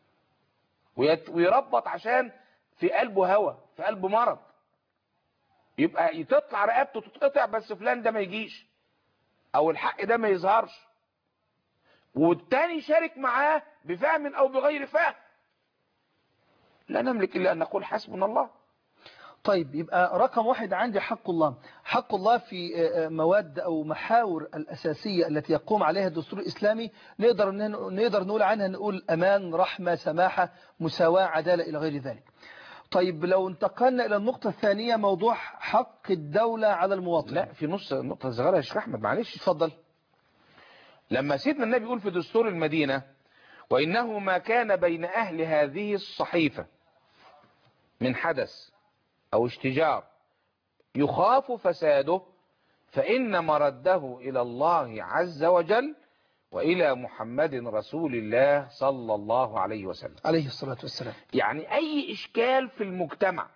ويت- ويربط عشان في قلبه هوى في قلبه مرض يبقى تطلع رقبته تتقطع بس فلان ده ما يجيش او الحق ده ما يظهرش والتاني شارك معاه بفهم او بغير فهم لا نملك الا ان نقول حسبنا الله طيب يبقى رقم واحد عندي حق الله حق الله في مواد أو محاور الأساسية التي يقوم عليها الدستور الإسلامي نقدر نقدر نقول عنها نقول أمان رحمة سماحة مساواة عدالة إلى غير ذلك طيب لو انتقلنا إلى النقطة الثانية موضوع حق الدولة على المواطن لا في نص نقطة صغيرة يا شيخ أحمد معلش اتفضل لما سيدنا النبي يقول في دستور المدينة وإنه ما كان بين أهل هذه الصحيفة من حدث أو اشتجار يخاف فساده فإن مرده إلى الله عز وجل وإلى محمد رسول الله صلى الله عليه وسلم عليه الصلاة والسلام يعني أي إشكال في المجتمع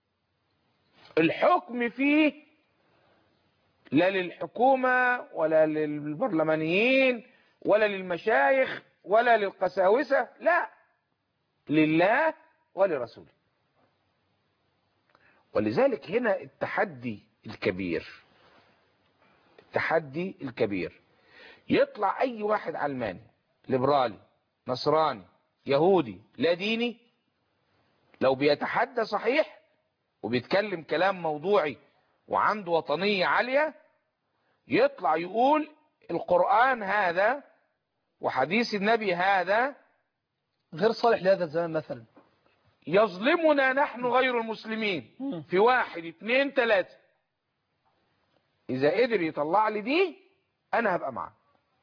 الحكم فيه لا للحكومة ولا للبرلمانيين ولا للمشايخ ولا للقساوسة لا لله ولرسوله ولذلك هنا التحدي الكبير التحدي الكبير يطلع اي واحد علماني ليبرالي نصراني يهودي لا ديني لو بيتحدى صحيح وبيتكلم كلام موضوعي وعنده وطنية عالية يطلع يقول القرآن هذا وحديث النبي هذا غير صالح لهذا الزمان مثلا يظلمنا نحن غير المسلمين في واحد اتنين تلاتة اذا قدر يطلع لي دي انا هبقى معاه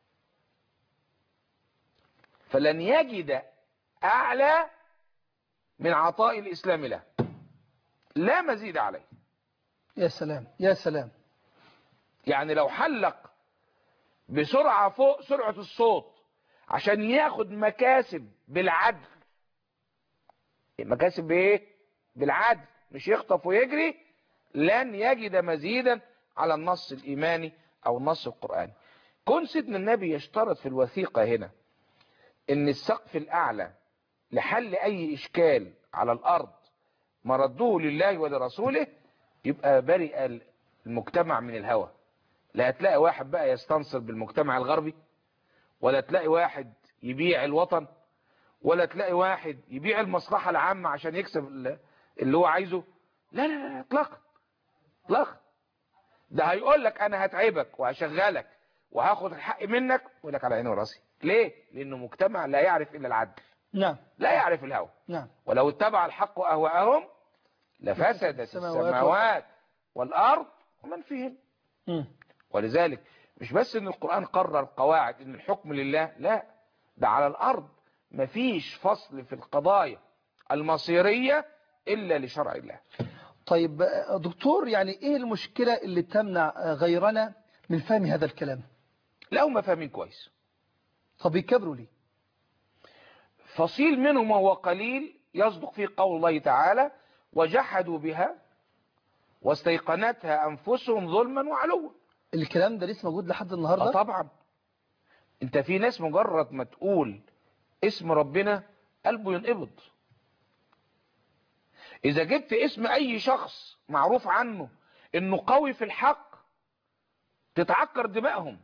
فلن يجد اعلى من عطاء الاسلام له لا مزيد عليه يا سلام يا سلام يعني لو حلق بسرعة فوق سرعة الصوت عشان ياخد مكاسب بالعدل مكاسب بايه بالعدل مش يخطف ويجري لن يجد مزيدا على النص الايماني او النص القرآني كون سيدنا النبي يشترط في الوثيقة هنا ان السقف الاعلى لحل اي اشكال على الارض مردوه لله ولرسوله يبقى برئ المجتمع من الهوى لا هتلاقي واحد بقى يستنصر بالمجتمع الغربي ولا تلاقي واحد يبيع الوطن ولا تلاقي واحد يبيع المصلحة العامة عشان يكسب اللي هو عايزه لا لا لا اطلاقا اطلاقا ده هيقول لك انا هتعبك وهشغلك وهاخد الحق منك ويقول لك على عيني وراسي ليه لانه مجتمع لا يعرف الا العدل نعم لا يعرف الهوى نعم ولو اتبع الحق اهواءهم لفسدت السماوات السماوات والارض ومن فيهن مم. ولذلك مش بس ان القرآن قرر قواعد ان الحكم لله لا ده على الارض مفيش فصل في القضايا المصيرية الا لشرع الله طيب دكتور يعني ايه المشكلة اللي تمنع غيرنا من فهم هذا الكلام لا هم فاهمين كويس طب يكبروا لي فصيل منهم وهو قليل يصدق فيه قول الله تعالى وجحدوا بها واستيقنتها انفسهم ظلما وعلوا الكلام ده لسه موجود لحد اه النهاردة طبعا انت في ناس مجرد ما تقول اسم ربنا قلبه ينقبض اذا جبت اسم اي شخص معروف عنه انه قوي في الحق تتعكر دمائهم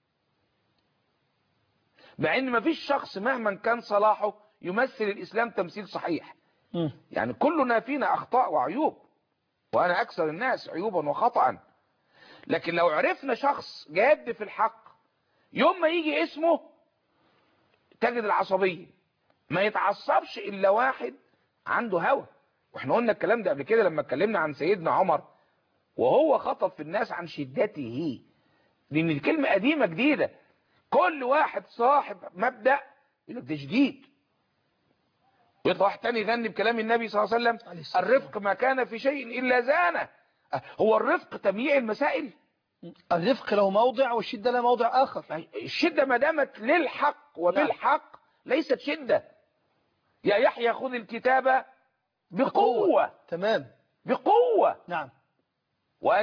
مع ان مفيش شخص مهما كان صلاحه يمثل الاسلام تمثيل صحيح مم. يعني كلنا فينا اخطاء وعيوب وانا اكثر الناس عيوبا وخطأ لكن لو عرفنا شخص جاد في الحق يوم ما يجي اسمه تجد العصبية ما يتعصبش الا واحد عنده هوى واحنا قلنا الكلام ده قبل كده لما اتكلمنا عن سيدنا عمر وهو خطب في الناس عن شدته لان الكلمة قديمة جديدة كل واحد صاحب مبدأ يقول لك ده شديد ويطلع واحد تاني يغني بكلام النبي صلى الله عليه عليه وسلم الصلاة الرفق ما كان في شيء إلا زانه أه، هو الرفق تمييع المسائل الرفق له موضع والشدة له موضع آخر الشدة ما دامت للحق وبالحق ليست شدة يا يحيى خذ الكتاب بقوة تمام بقوة نعم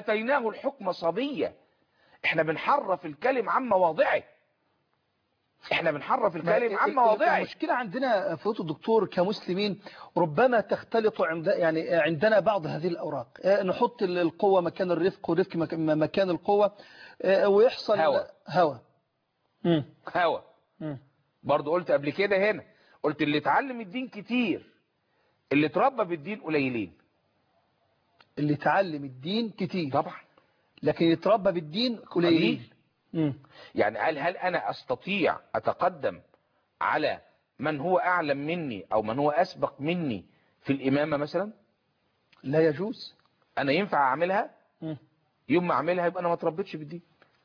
واتيناه الحكم صبية احنا بنحرف الكلم عن مواضعه احنا بنحرف ما- الكلم عن ال- مواضعه المشكلة عندنا فضيلة الدكتور كمسلمين ربما تختلط عند يعني عندنا بعض هذه الأوراق آه، نحط ال- القوة مكان الرفق والرفق مك- مكان القوة آه، ويحصل هوى. هوى مم. هوى مم. برضه قلت قبل كده هنا قلت اللي اتعلم الدين كتير اللي اتربى بالدين قليلين اللي تعلم الدين كتير طبعا لكن يتربى بالدين قليلين قليل مم. يعني هل هل انا استطيع اتقدم على من هو اعلم مني او من هو اسبق مني في الامامه مثلا لا يجوز انا ينفع اعملها مم. يوم ما اعملها يبقى انا ما اتربيتش بالدين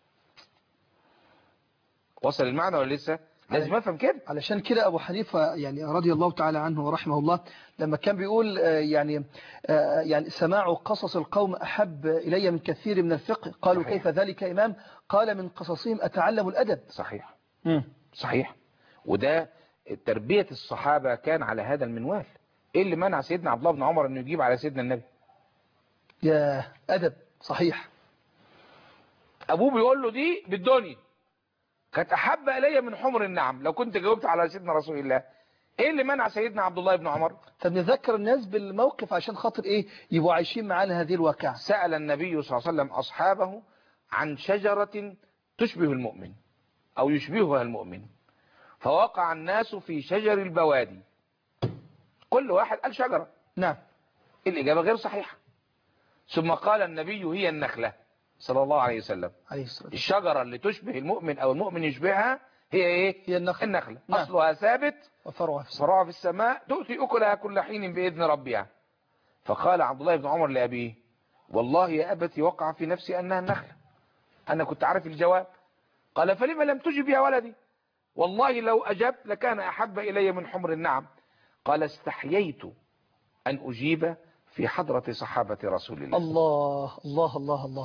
وصل المعنى ولا لسه لازم افهم كده علشان كده أبو حنيفة يعني رضي الله تعالى عنه ورحمه الله لما كان بيقول آه، يعني آه، يعني سماع قصص القوم أحب إلي من كثير من الفقه قالوا صحيح. كيف ذلك إمام قال من قصصهم أتعلم الأدب صحيح مم. صحيح وده تربية الصحابة كان على هذا المنوال ايه اللي منع سيدنا عبد الله بن عمر انه يجيب على سيدنا النبي يا أدب صحيح ابوه بيقول له دي بالدنيا كانت احب الي من حمر النعم لو كنت جاوبت على سيدنا رسول الله ايه اللي منع سيدنا عبد الله بن عمر طب نذكر الناس بالموقف عشان خاطر إيه يبقوا عايشين معانا هذه الواقعة سأل النبي صلى الله عليه وسلم اصحابه عن شجرة تشبه المؤمن او يشبهها المؤمن فوقع الناس في شجر البوادي كل واحد قال شجرة نعم الإجابة غير صحيحة ثم قال النبي هي النخلة صلى الله عليه وسلم عليه الصلاة والسلام الشجرة اللي تشبه المؤمن أو المؤمن يشبهها هي إيه هي النخل النخلة نعم. أصلها ثابت وفرعها في السماء صراع في السماء تؤتي أكلها كل حين بإذن ربها فقال عبد الله بن عمر لأبيه والله يا أبتي وقع في نفسي أنها النخلة أنا كنت عارف الجواب قال فلما لم تجب يا ولدي والله لو أجبت لكان أحب إلي من حمر النعم قال استحييت أن أجيب في حضرة صحابة رسول الله الله الله الله الله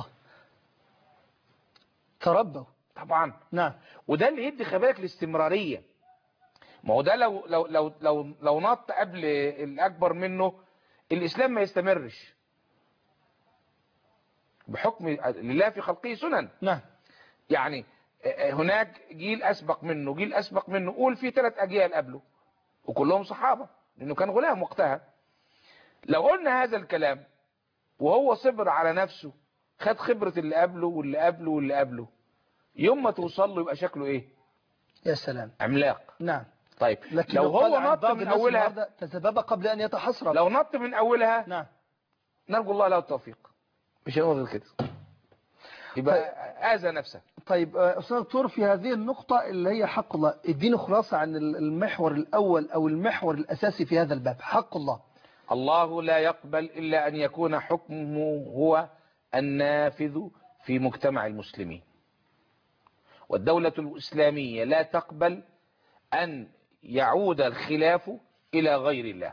تربوا طبعا نعم وده اللي يدي خبالك الاستمرارية ما هو ده لو لو لو لو لو نط قبل الأكبر منه الإسلام ما يستمرش بحكم لله في خلقه سنن نعم يعني هناك جيل أسبق منه جيل أسبق منه قول في ثلاث أجيال قبله وكلهم صحابة لأنه كان غلام وقتها لو قلنا هذا الكلام وهو صبر على نفسه خد خبرة اللي قبله واللي قبله واللي قبله يوم ما توصل له يبقى شكله ايه يا سلام عملاق نعم طيب لكن لو قال هو عن نط بعض من الناس اولها النهاردة تذبذب قبل أن يتحسر لو نط من اولها نعم نرجو الله له التوفيق مش هنقول غير كده يبقى اذى نفسه طيب آه، أستاذ دكتور في هذه النقطة اللي هي حق الله اديني خلاصة عن المحور الأول أو المحور الأساسي في هذا الباب حق الله الله لا يقبل الا ان يكون حكمه هو النافذ في مجتمع المسلمين والدولة الإسلامية لا تقبل أن يعود الخلاف إلى غير الله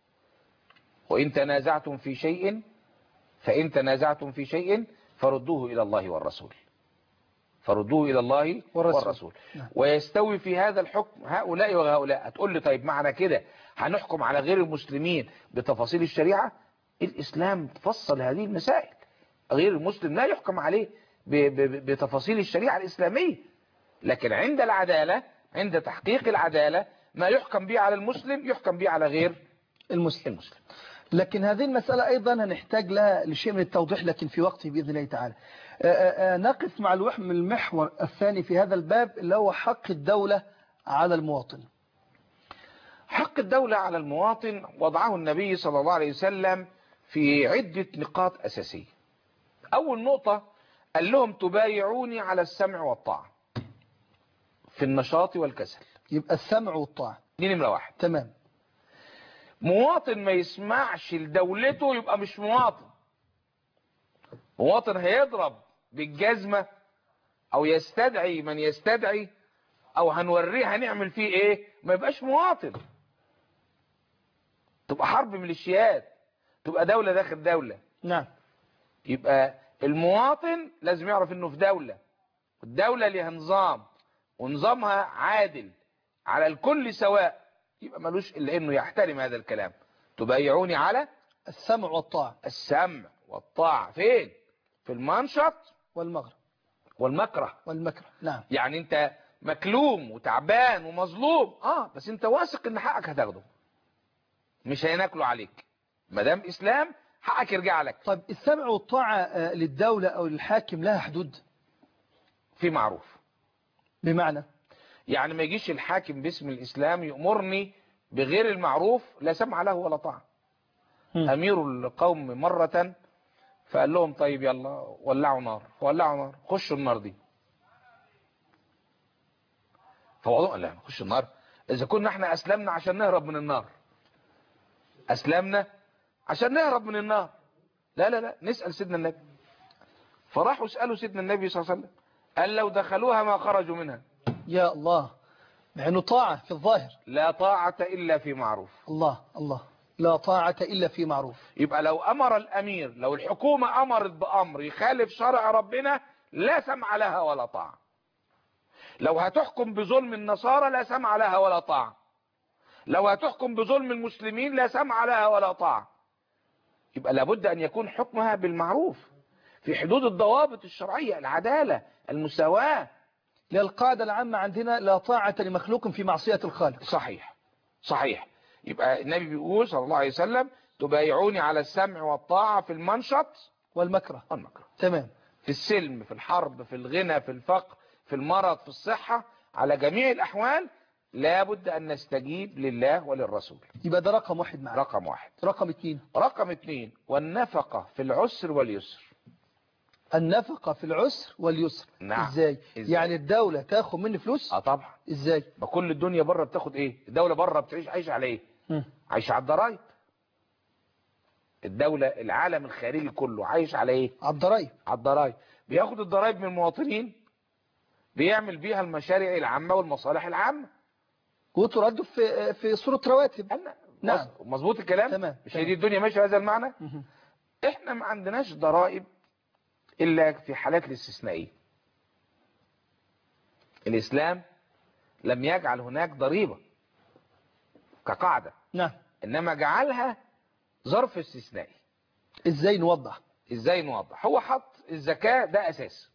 وإن تنازعتم في شيء فإن تنازعتم في شيء فردوه إلى الله والرسول فردوه إلى الله والرسول. والرسول نعم. ويستوي في هذا الحكم هؤلاء وهؤلاء هتقول لي طيب معنى كده هنحكم على غير المسلمين بتفاصيل الشريعة الإسلام فصل هذه المسائل غير المسلم لا يحكم عليه ب- ب- بتفاصيل الشريعة الإسلامية لكن عند العدالة عند تحقيق العدالة ما يحكم به على المسلم يحكم به على غير المسلم المسلم لكن هذه المسألة أيضا هنحتاج لها لشيء من التوضيح لكن في وقته بإذن الله تعالى آه، آه، آه، نقف مع الوحم المحور الثاني في هذا الباب اللي هو حق الدولة على المواطن حق الدولة على المواطن وضعه النبي صلى الله عليه وسلم في عدة نقاط أساسية أول نقطة قال لهم تبايعوني على السمع والطاعة في النشاط والكسل يبقى السمع والطاعة دي نمرة واحد تمام مواطن ما يسمعش لدولته يبقى مش مواطن مواطن هيضرب بالجزمة او يستدعي من يستدعي او هنوريه هنعمل فيه ايه ما يبقاش مواطن تبقى حرب ميليشيات تبقى دولة داخل دولة نعم يبقى المواطن لازم يعرف انه في دولة الدولة ليها نظام ونظامها عادل على الكل سواء يبقى ملوش الا انه يحترم هذا الكلام تبايعوني على السمع والطاعة السمع والطاعة فين في المنشط والمغرب والمكره والمكره نعم يعني انت مكلوم وتعبان ومظلوم اه بس انت واثق ان حقك هتاخده مش هيناكلوا عليك ما دام اسلام حقك يرجع لك طب السمع والطاعة آه، للدولة أو للحاكم لها حدود في معروف بمعنى يعني ما يجيش الحاكم باسم الاسلام يأمرني بغير المعروف لا سمع له ولا طاعة مم. امير القوم مرة فقال لهم طيب يلا ولعوا نار ولعوا نار خشوا النار دي فوضعوا قال لا نخش النار اذا كنا احنا اسلمنا عشان نهرب من النار اسلمنا عشان نهرب من النار لا لا لا نسأل سيدنا النبي فراحوا اسألوا سيدنا النبي صلى الله عليه وسلم قال لو دخلوها ما خرجوا منها يا الله مع أنه طاعة في الظاهر لا طاعة إلا في معروف الله الله لا طاعة إلا في معروف يبقى لو أمر الأمير لو الحكومة أمرت بأمر يخالف شرع ربنا لا سمع لها ولا طاعة لو هتحكم بظلم النصارى لا سمع لها ولا طاعة لو هتحكم بظلم المسلمين لا سمع لها ولا طاعة يبقى لابد أن يكون حكمها بالمعروف في حدود الضوابط الشرعية العدالة المساواة للقاعدة العامة عندنا لا طاعة لمخلوق في معصية الخالق صحيح صحيح يبقى النبي بيقول صلى الله عليه وسلم تبايعوني على السمع والطاعة في المنشط والمكره والمكره تمام في السلم في الحرب في الغنى في الفقر في المرض في الصحة على جميع الأحوال لابد أن نستجيب لله وللرسول يبقى ده رقم واحد معنا رقم واحد رقم اثنين رقم اثنين والنفقة في العسر واليسر النفقة في العسر واليسر نعم. ازاي إزاي؟ يعني الدولة تاخد مني فلوس اه طبعا ازاي ما كل الدنيا بره بتاخد ايه الدولة بره بتعيش عايشة على ايه مم. عايشة على الضرايب الدولة العالم الخارجي كله عايش على ايه على الضرايب على الضرايب بياخد الضرايب من المواطنين بيعمل بيها المشاريع العامة والمصالح العامة وترد في في صورة رواتب أنا نعم. مظ- مظبوط الكلام تمام، مش تمام. هي دي الدنيا ماشيه بهذا المعنى مهم. احنا ما عندناش ضرائب الا في حالات الاستثنائيه الاسلام لم يجعل هناك ضريبه كقاعده نعم انما جعلها ظرف استثنائي ازاي نوضح ازاي نوضح هو حط الزكاه ده اساس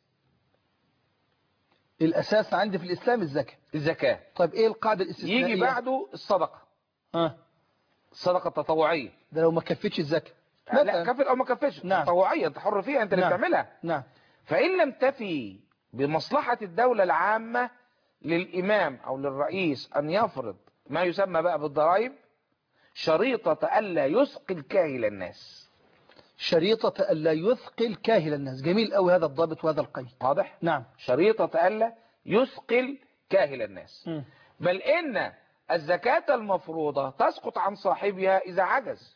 الاساس عندي في الاسلام الزكاة الزكاه طيب ايه القاعدة الاستثنائية يجي بعده الصدقه اه الصدقه التطوعيه ده لو ما كفتش الزكاة لا مثلا كفت او ما كفتش نعم. تطوعيه انت حر فيها انت اللي نعم. بتعملها نعم فإن لم تفي بمصلحة الدولة العامة للإمام أو للرئيس أن يفرض ما يسمى بقى بالضرائب شريطة ألا يثقل كاهل الناس شريطة ألا يثقل كاهل الناس جميل قوي هذا الضابط وهذا القيد واضح؟ نعم شريطة ألا يثقل كاهل الناس مم. بل إن الزكاة المفروضة تسقط عن صاحبها إذا عجز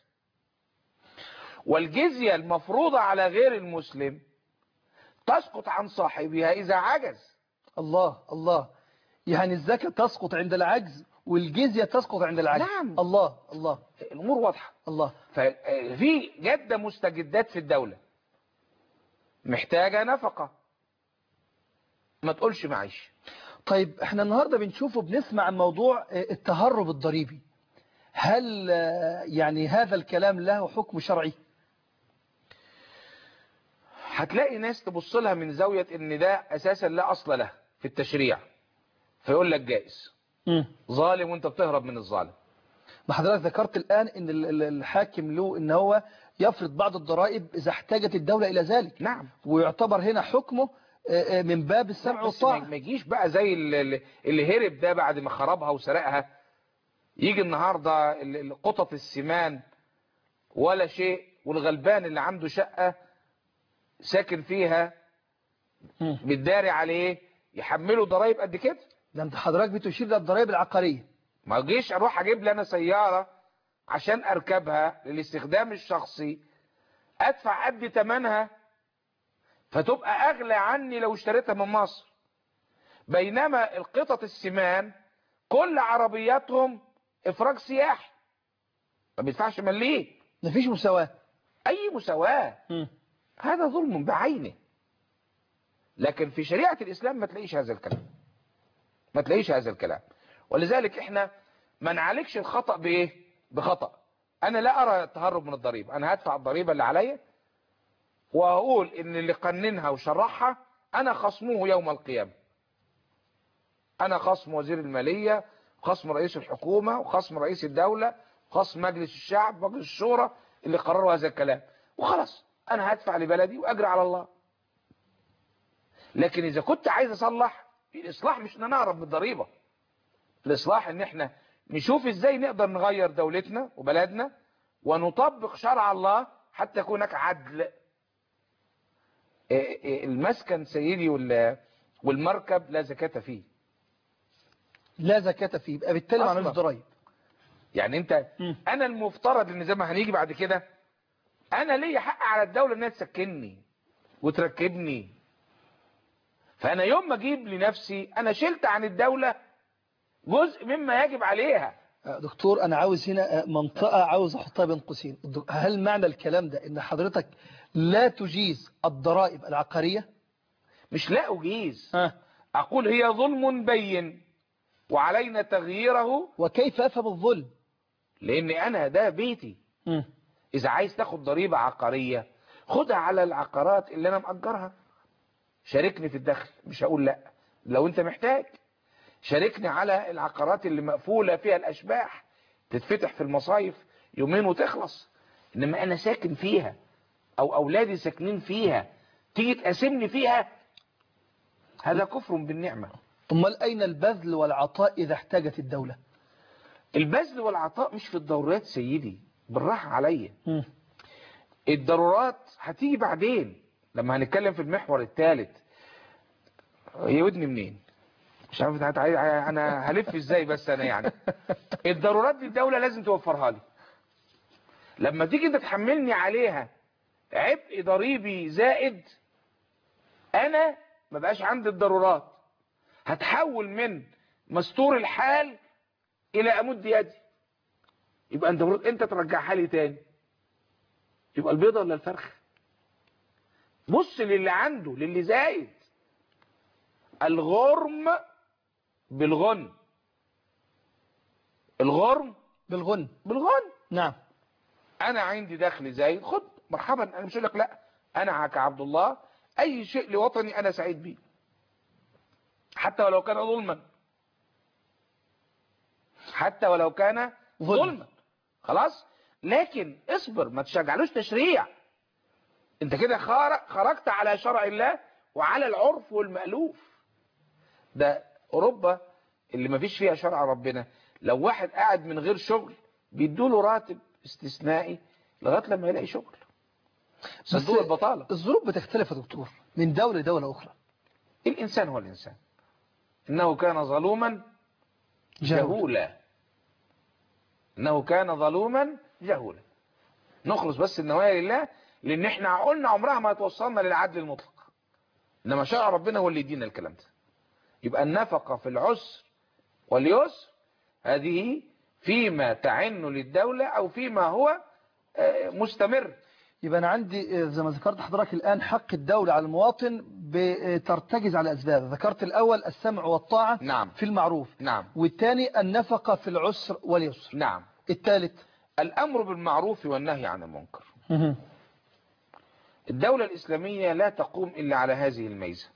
والجزية المفروضة على غير المسلم تسقط عن صاحبها إذا عجز الله الله يعني الزكاة تسقط عند العجز والجزية تسقط عند العجز نعم. الله الله الأمور واضحة الله ففي جدة مستجدات في الدولة محتاجة نفقة ما تقولش معيش طيب احنا النهاردة بنشوفه بنسمع عن موضوع آه، التهرب الضريبي هل آه، يعني هذا الكلام له حكم شرعي هتلاقي ناس تبص لها من زاوية ان ده اساسا لا اصل له في التشريع فيقول لك جائز ظالم وانت بتهرب من الظالم ما حضرتك ذكرت الآن ان ال- ال- الحاكم له ان هو يفرض بعض الضرائب اذا احتاجت الدولة الى ذلك نعم ويعتبر هنا حكمه آه، آه، من باب السمع بس ما والطاعة ما يجيش بقى زي اللي, اللي هرب ده بعد ما خربها وسرقها يجي النهاردة ال- ال- قطط السمان ولا شيء والغلبان اللي عنده شقة ساكن فيها مم. بتداري عليه يحمله ضرايب قد كده ده انت حضرتك بتشير للضرائب العقارية ما اجيش اروح اجيب لي انا سيارة عشان اركبها للاستخدام الشخصي ادفع قد ثمنها فتبقى اغلى عني لو اشتريتها من مصر بينما القطط السمان كل عربياتهم افراج سياحي ما بيدفعش مليم مفيش مساواة اي مساواة مم. هذا ظلم بعينه لكن في شريعة الإسلام ما تلاقيش هذا الكلام ما تلاقيش هذا الكلام ولذلك احنا ما نعالجش الخطأ بإيه بخطأ أنا لا أرى التهرب من الضريبة أنا هدفع الضريبة اللي عليا وأقول إن اللي قننها وشرحها أنا خصموه يوم القيامة انا خصم وزير المالية خصم رئيس الحكومة وخصم رئيس الدولة خصم مجلس الشعب مجلس الشورى اللي قرروا هذا الكلام وخلاص انا هدفع لبلدي واجري على الله لكن اذا كنت عايز اصلح الاصلاح مش ان انا اهرب من الضريبة الاصلاح ان احنا نشوف ازاي نقدر نغير دولتنا وبلدنا ونطبق شرع الله حتى يكون هناك عدل إيه إيه المسكن سيدي وال- والمركب لا زكاة فيه لا زكاة فيه يبقى بالتالي ما أصلاً. عملوش ضرايب يعني انت مم. انا المفترض ان زي ما هنيجي بعد كده انا ليا حق على الدولة انها تسكنني وتركبني فانا يوم ما اجيب لنفسي انا شلت عن الدولة جزء مما يجب عليها آه، دكتور انا عاوز هنا آه، منطقة عاوز احطها بين قوسين الدك- هل معنى الكلام ده ان حضرتك لا تجيز الضرائب العقارية مش لا اجيز ها اقول هي ظلم بين وعلينا تغييره وكيف افهم الظلم لان انا ده بيتي مم. اذا عايز تاخد ضريبة عقارية خدها على العقارات اللي انا مأجرها شاركني في الدخل مش هقول لا لو انت محتاج شاركني على العقارات اللي مقفولة فيها الاشباح تتفتح في المصايف يومين وتخلص انما انا ساكن فيها او اولادي ساكنين فيها تيجي تقاسمني فيها هذا كفر بالنعمة امال اين البذل والعطاء اذا احتاجت الدولة البذل والعطاء مش في الضرورات سيدي بالراحة عليا مم. الضرورات هتيجي بعدين لما هنتكلم في المحور الثالث هي ودني منين مش عارف هت- انا هلف ازاي بس انا يعني الضرورات دي الدولة لازم توفرها لي لما تيجي انت تحملني عليها عبء ضريبي زائد انا ما بقاش عندي الضرورات هتحول من مستور الحال الى امد يدي يبقى انت المفروض انت ترجعها لي تاني يبقى البيضة ولا الفرخ بص للي عنده للي زايد الغرم بالغن الغرم بالغن بالغن نعم انا عندي دخل زايد خد مرحبا انا مش هقول لك لا انا كعبد الله اي شيء لوطني انا سعيد بيه حتى ولو كان ظلما حتى ولو كان ظلم. ظلما خلاص لكن اصبر ما تشجعلوش تشريع انت كده خار- خرجت على شرع الله وعلى العرف والمألوف ده اوروبا اللي ما فيش فيها شرع ربنا لو واحد قاعد من غير شغل بيدوله راتب استثنائي لغايه لما يلاقي شغل صندوق البطاله الظروف بتختلف يا دكتور من دولة لدولة اخرى الانسان هو الانسان انه كان ظلوما جهولا انه كان ظلوما جهولا نخلص بس النوايا لله لان احنا قلنا عمرها ما توصلنا للعدل المطلق انما شرع ربنا هو اللي يدينا الكلام ده يبقى النفقة في العسر واليسر هذه فيما تعن للدولة او فيما هو آه، مستمر يبقى أنا عندي آه، زي ما ذكرت حضرتك الآن حق الدولة على المواطن بترتكز على أسباب ذكرت الأول السمع والطاعة نعم. في المعروف نعم والثاني النفقة في العسر واليسر نعم الثالث الامر بالمعروف والنهي عن المنكر الدولة الإسلامية لا تقوم إلا على هذه الميزة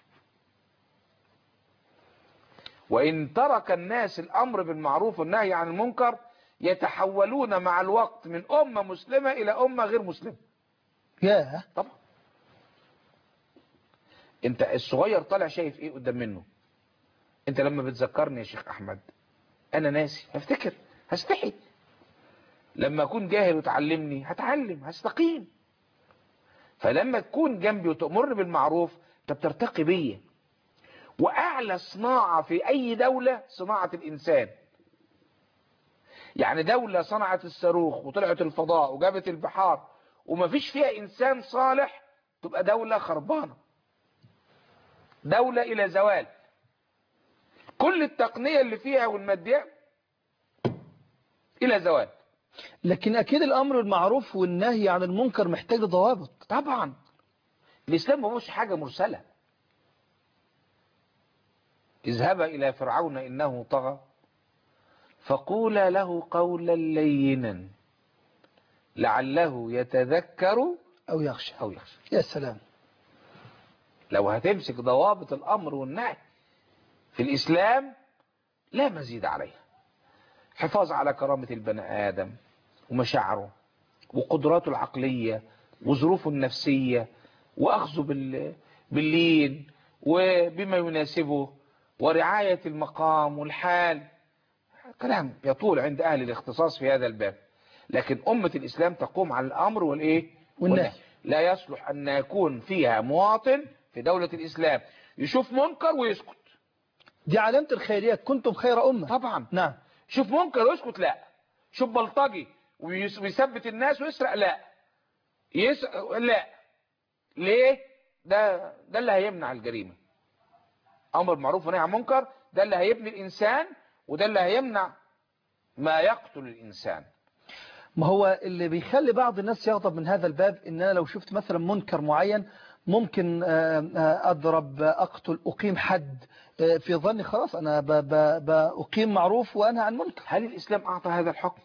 وإن ترك الناس الأمر بالمعروف والنهي عن المنكر يتحولون مع الوقت من أمة مسلمة إلى أمة غير مسلمة ياه طبعا انت الصغير طالع شايف ايه قدام منه انت لما بتذكرني يا شيخ احمد انا ناسي هفتكر هستحي لما اكون جاهل وتعلمني هتعلم هستقيم فلما تكون جنبي وتأمرني بالمعروف انت بترتقي بيا واعلى صناعة في اي دولة صناعة الانسان يعني دولة صنعت الصاروخ وطلعت الفضاء وجابت البحار وما فيش فيها انسان صالح تبقى دولة خربانة دولة الى زوال كل التقنية اللي فيها والمادية الى زوال لكن أكيد الأمر بالمعروف والنهي عن المنكر محتاج ضوابط طبعا الاسلام ما هوش حاجة مرسلة اذهب الى فرعون انه طغى فقولا له قولا لينا لعله يتذكر أو يخشى او يخشى يا سلام لو هتمسك ضوابط الامر والنهي في الإسلام لا مزيد عليها حفاظ على كرامة البني آدم ومشاعره وقدراته العقلية وظروفه النفسية وأخذه بال... باللين وبما يناسبه ورعاية المقام والحال كلام يطول عند أهل الاختصاص في هذا الباب لكن أمة الإسلام تقوم على الأمر والإيه والنهي. لا يصلح أن يكون فيها مواطن في دولة الإسلام يشوف منكر ويسكت دي علامة الخيرية كنتم خير أمة طبعا نعم شوف منكر ويسكت لا شوف بلطجي ويس- ويثبت الناس ويسرق لا يس... لا ليه ده ده اللي هيمنع الجريمة امر معروف ونهي عن منكر ده اللي هيبني الانسان وده اللي هيمنع ما يقتل الانسان ما هو اللي بيخلي بعض الناس يغضب من هذا الباب ان انا لو شفت مثلا منكر معين ممكن آه، آه، اضرب آه، اقتل اقيم حد آه، في ظني خلاص انا ب- ب- باقيم معروف وانهى عن منكر هل الاسلام اعطى هذا الحكم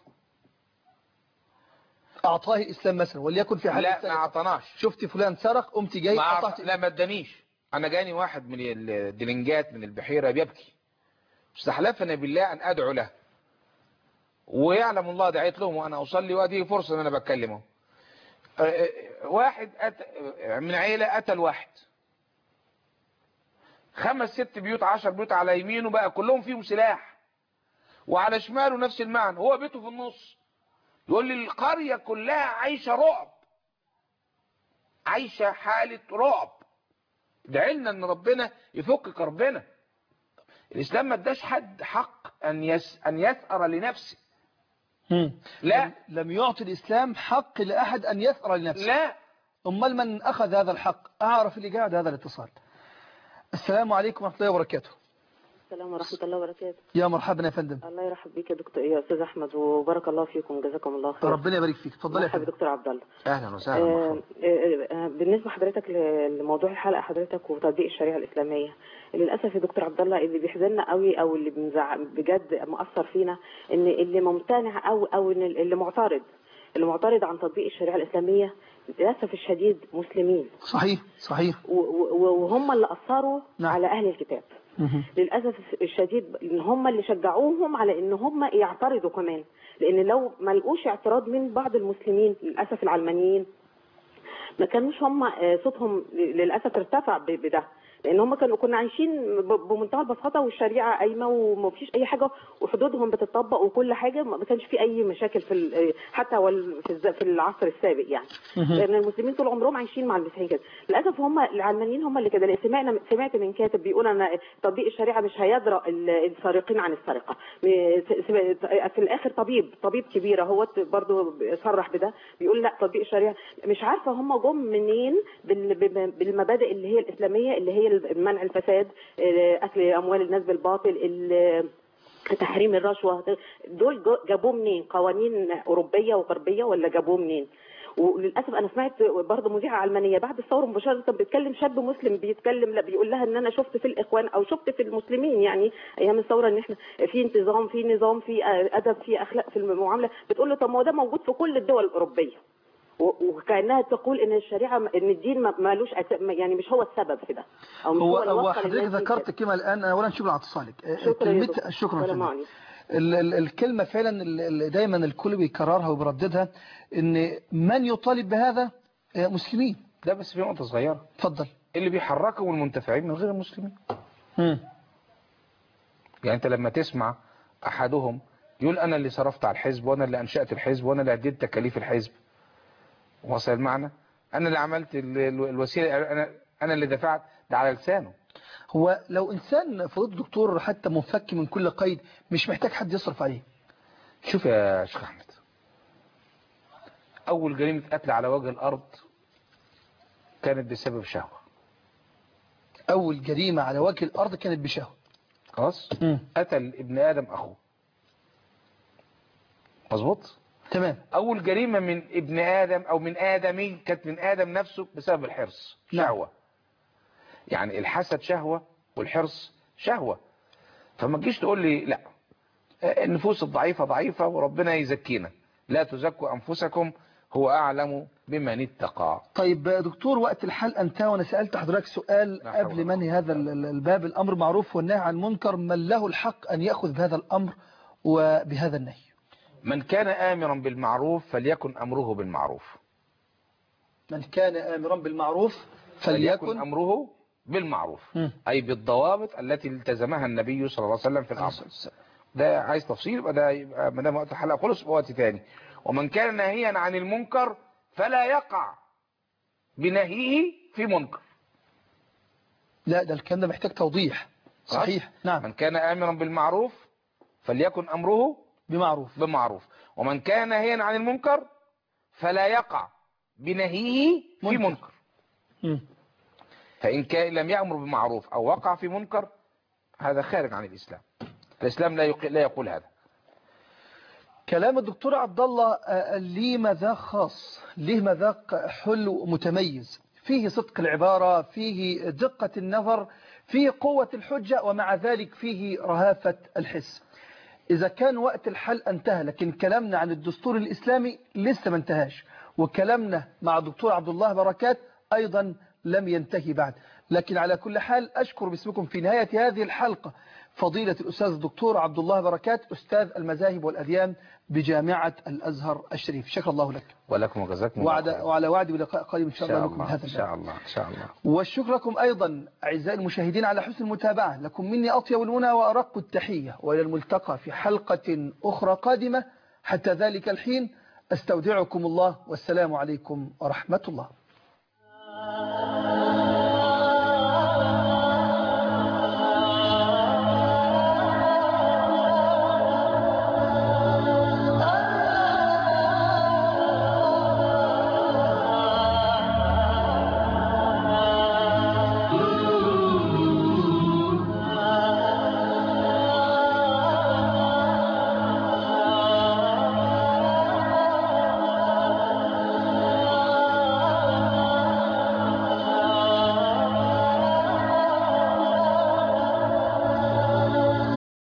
اعطاه الاسلام مثلا وليكن في حال لا ما السرقة. اعطناش شفت فلان سرق قمت جاي ما قطعت أعط... لا ما ادانيش انا جاني واحد من الدلنجات من البحيرة بيبكي استحلفنا بالله ان ادعو له ويعلم الله دعيت لهم وانا اصلي وادي فرصة ان انا بتكلمه آه، آه، واحد أت... من عيلة قتل واحد خمس ست بيوت عشر بيوت على يمينه بقى كلهم فيهم سلاح وعلى شماله نفس المعنى هو بيته في النص يقول لي القرية كلها عايشة رعب عايشة حالة رعب دعيلنا ان ربنا يفك كربنا الاسلام ما اداش حد حق ان يس ان يثأر لنفسه مم. لا لم يعطي الاسلام حق لاحد ان يثأر لنفسه لا امال من اخذ هذا الحق اعرف اللي قاعد هذا الاتصال السلام عليكم ورحمة الله وبركاته السلام ورحمة الله وبركاته يا مرحبا يا فندم الله يرحب بك يا دكتور يا أستاذ أحمد وبارك الله فيكم جزاكم الله خير ربنا يبارك فيك اتفضل يا مرحبا فندم دكتور عبد الله اهلا وسهلا آه، مرحبا. آه، آه، بالنسبة حضرتك ل- لموضوع الحلقة حضرتك وتطبيق الشريعة الإسلامية للأسف يا دكتور عبد الله اللي بيحزننا قوي أو اللي بنزع بجد مأثر فينا إن اللي ممتنع أو أو إن اللي معترض اللي معترض عن تطبيق الشريعة الإسلامية للأسف الشديد مسلمين صحيح صحيح و- و- وهم اللي أثروا نعم. على أهل الكتاب مهم. للاسف الشديد ان هم اللي شجعوهم على ان هم يعترضوا كمان لان لو ما لقوش اعتراض من بعض المسلمين للاسف العلمانيين ما كانوش هم آه، صوتهم للاسف ارتفع ب- بده لان هم كانوا كنا عايشين ب- بمنتهى البساطه والشريعه قايمه وما فيش اي حاجه وحدودهم بتطبق وكل حاجه ما كانش في اي مشاكل في ال- حتى وال- في الز- في العصر السابق يعني لان المسلمين طول عمرهم عايشين مع المسيحيين كده للاسف هم العلمانيين هم اللي كده لأن سمعنا سمعت من كاتب بيقول انا تطبيق الشريعه مش هيدرأ ال- السارقين عن السرقه م- في الاخر طبيب طبيب كبير اهو برضه صرح بده بيقول لا تطبيق الشريعه مش عارفه هم جم منين بال- بال- بالمبادئ اللي هي الاسلاميه اللي هي منع الفساد آه، اكل اموال الناس بالباطل ال- تحريم الرشوه دول جو- جابوه منين قوانين اوروبيه وغربيه ولا جابوه منين وللاسف انا سمعت برضه مذيعه علمانيه بعد الثوره مباشره بيتكلم شاب مسلم بيتكلم لا بيقول لها ان انا شفت في الاخوان او شفت في المسلمين يعني ايام الثوره ان احنا في انتظام في نظام في ادب في اخلاق في المعامله بتقول له طب ما هو ده موجود في كل الدول الاوروبيه و- وكانها تقول ان الشريعه ان الدين ما- مالوش أس- يعني مش هو السبب في ده او مش هو اللي هو وصل حضرتك الناس دي ذكرت كده. كلمة الآن أولا شكرا على اتصالك شكرا يا كلمة دكتور. شكرا يا السلام فندم. عليكم. ال- ال- الكلمة فعلا اللي دايما الكل بيكررها وبيرددها ان من يطالب بهذا آه، مسلمين ده بس في نقطة صغيرة اتفضل اللي بيحركوا المنتفعين من غير المسلمين مم. يعني انت لما تسمع احدهم يقول انا اللي صرفت على الحزب وانا اللي انشأت الحزب وانا اللي اديت تكاليف الحزب وصل المعنى انا اللي عملت ال- ال- الوسيلة انا انا اللي دفعت ده على لسانه هو لو انسان فضيله الدكتور حتى منفك من كل قيد مش محتاج حد يصرف عليه شوف يا شيخ احمد اول جريمة قتل على وجه الارض كانت بسبب شهوة اول جريمة على وجه الارض كانت بشهوة خلاص مم. قتل ابن ادم اخوه مظبوط تمام اول جريمة من ابن ادم او من ادمي كانت من ادم نفسه بسبب الحرص نعم. شهوة يعني الحسد شهوة والحرص شهوة فما تجيش تقول لي لا النفوس الضعيفة ضعيفة وربنا يزكينا لا تزكوا انفسكم هو أعلم بمن اتقى طيب دكتور وقت الحلقة انتهى وانا سألت حضرتك سؤال لا حول قبل ولا منهي هذا ال- ال- الباب الأمر معروف والنهي عن المنكر من له الحق أن يأخذ بهذا الأمر وبهذا النهي من كان آمرا بالمعروف فليكن أمره بالمعروف من كان آمرا بالمعروف فليكن فليكن أمره بالمعروف مم. أي بالضوابط التي التزمها النبي صلى الله عليه وسلم في الأمر ده عايز تفصيل يبقى ده يبقى ما دام وقت الحلقة خلص يبقى وقت تاني ومن كان ناهيا عن المنكر فلا يقع بنهيه في منكر لا ده الكلام ده محتاج توضيح صحيح خلاص؟ نعم من كان آمرا بالمعروف فليكن أمره بمعروف بمعروف ومن كان ناهيا عن المنكر فلا يقع بنهيه في منكر. منكر مم. فإن كان لم يأمر بمعروف أو وقع في منكر هذا خارج عن الإسلام الإسلام لا يق- لا يقول هذا كلام الدكتور عبد الله آه، ليه مذاق خاص ليه مذاق حلو متميز فيه صدق العبارة فيه دقة النظر فيه قوة الحجة ومع ذلك فيه رهافة الحس إذا كان وقت الحلقة انتهى لكن كلامنا عن الدستور الإسلامي لسه ما انتهاش وكلامنا مع الدكتور عبد الله بركات أيضا لم ينتهي بعد لكن على كل حال أشكر باسمكم في نهاية هذه الحلقة فضيلة الأستاذ الدكتور عبد الله بركات أستاذ المذاهب والأديان بجامعة الأزهر الشريف شكر الله لك ولكم وجزاكم الله وعد خيرا. وعلى وعد بلقاء قريب إن إن شاء شاء الله لكم الله هذا إن الباب. شاء الله إن شاء الله والشكر لكم أيضا أعزائي المشاهدين على حسن المتابعة لكم مني أطيب المنى وأرق التحية وإلى الملتقى في حلقة أخرى قادمة حتى ذلك الحين أستودعكم الله والسلام عليكم ورحمة الله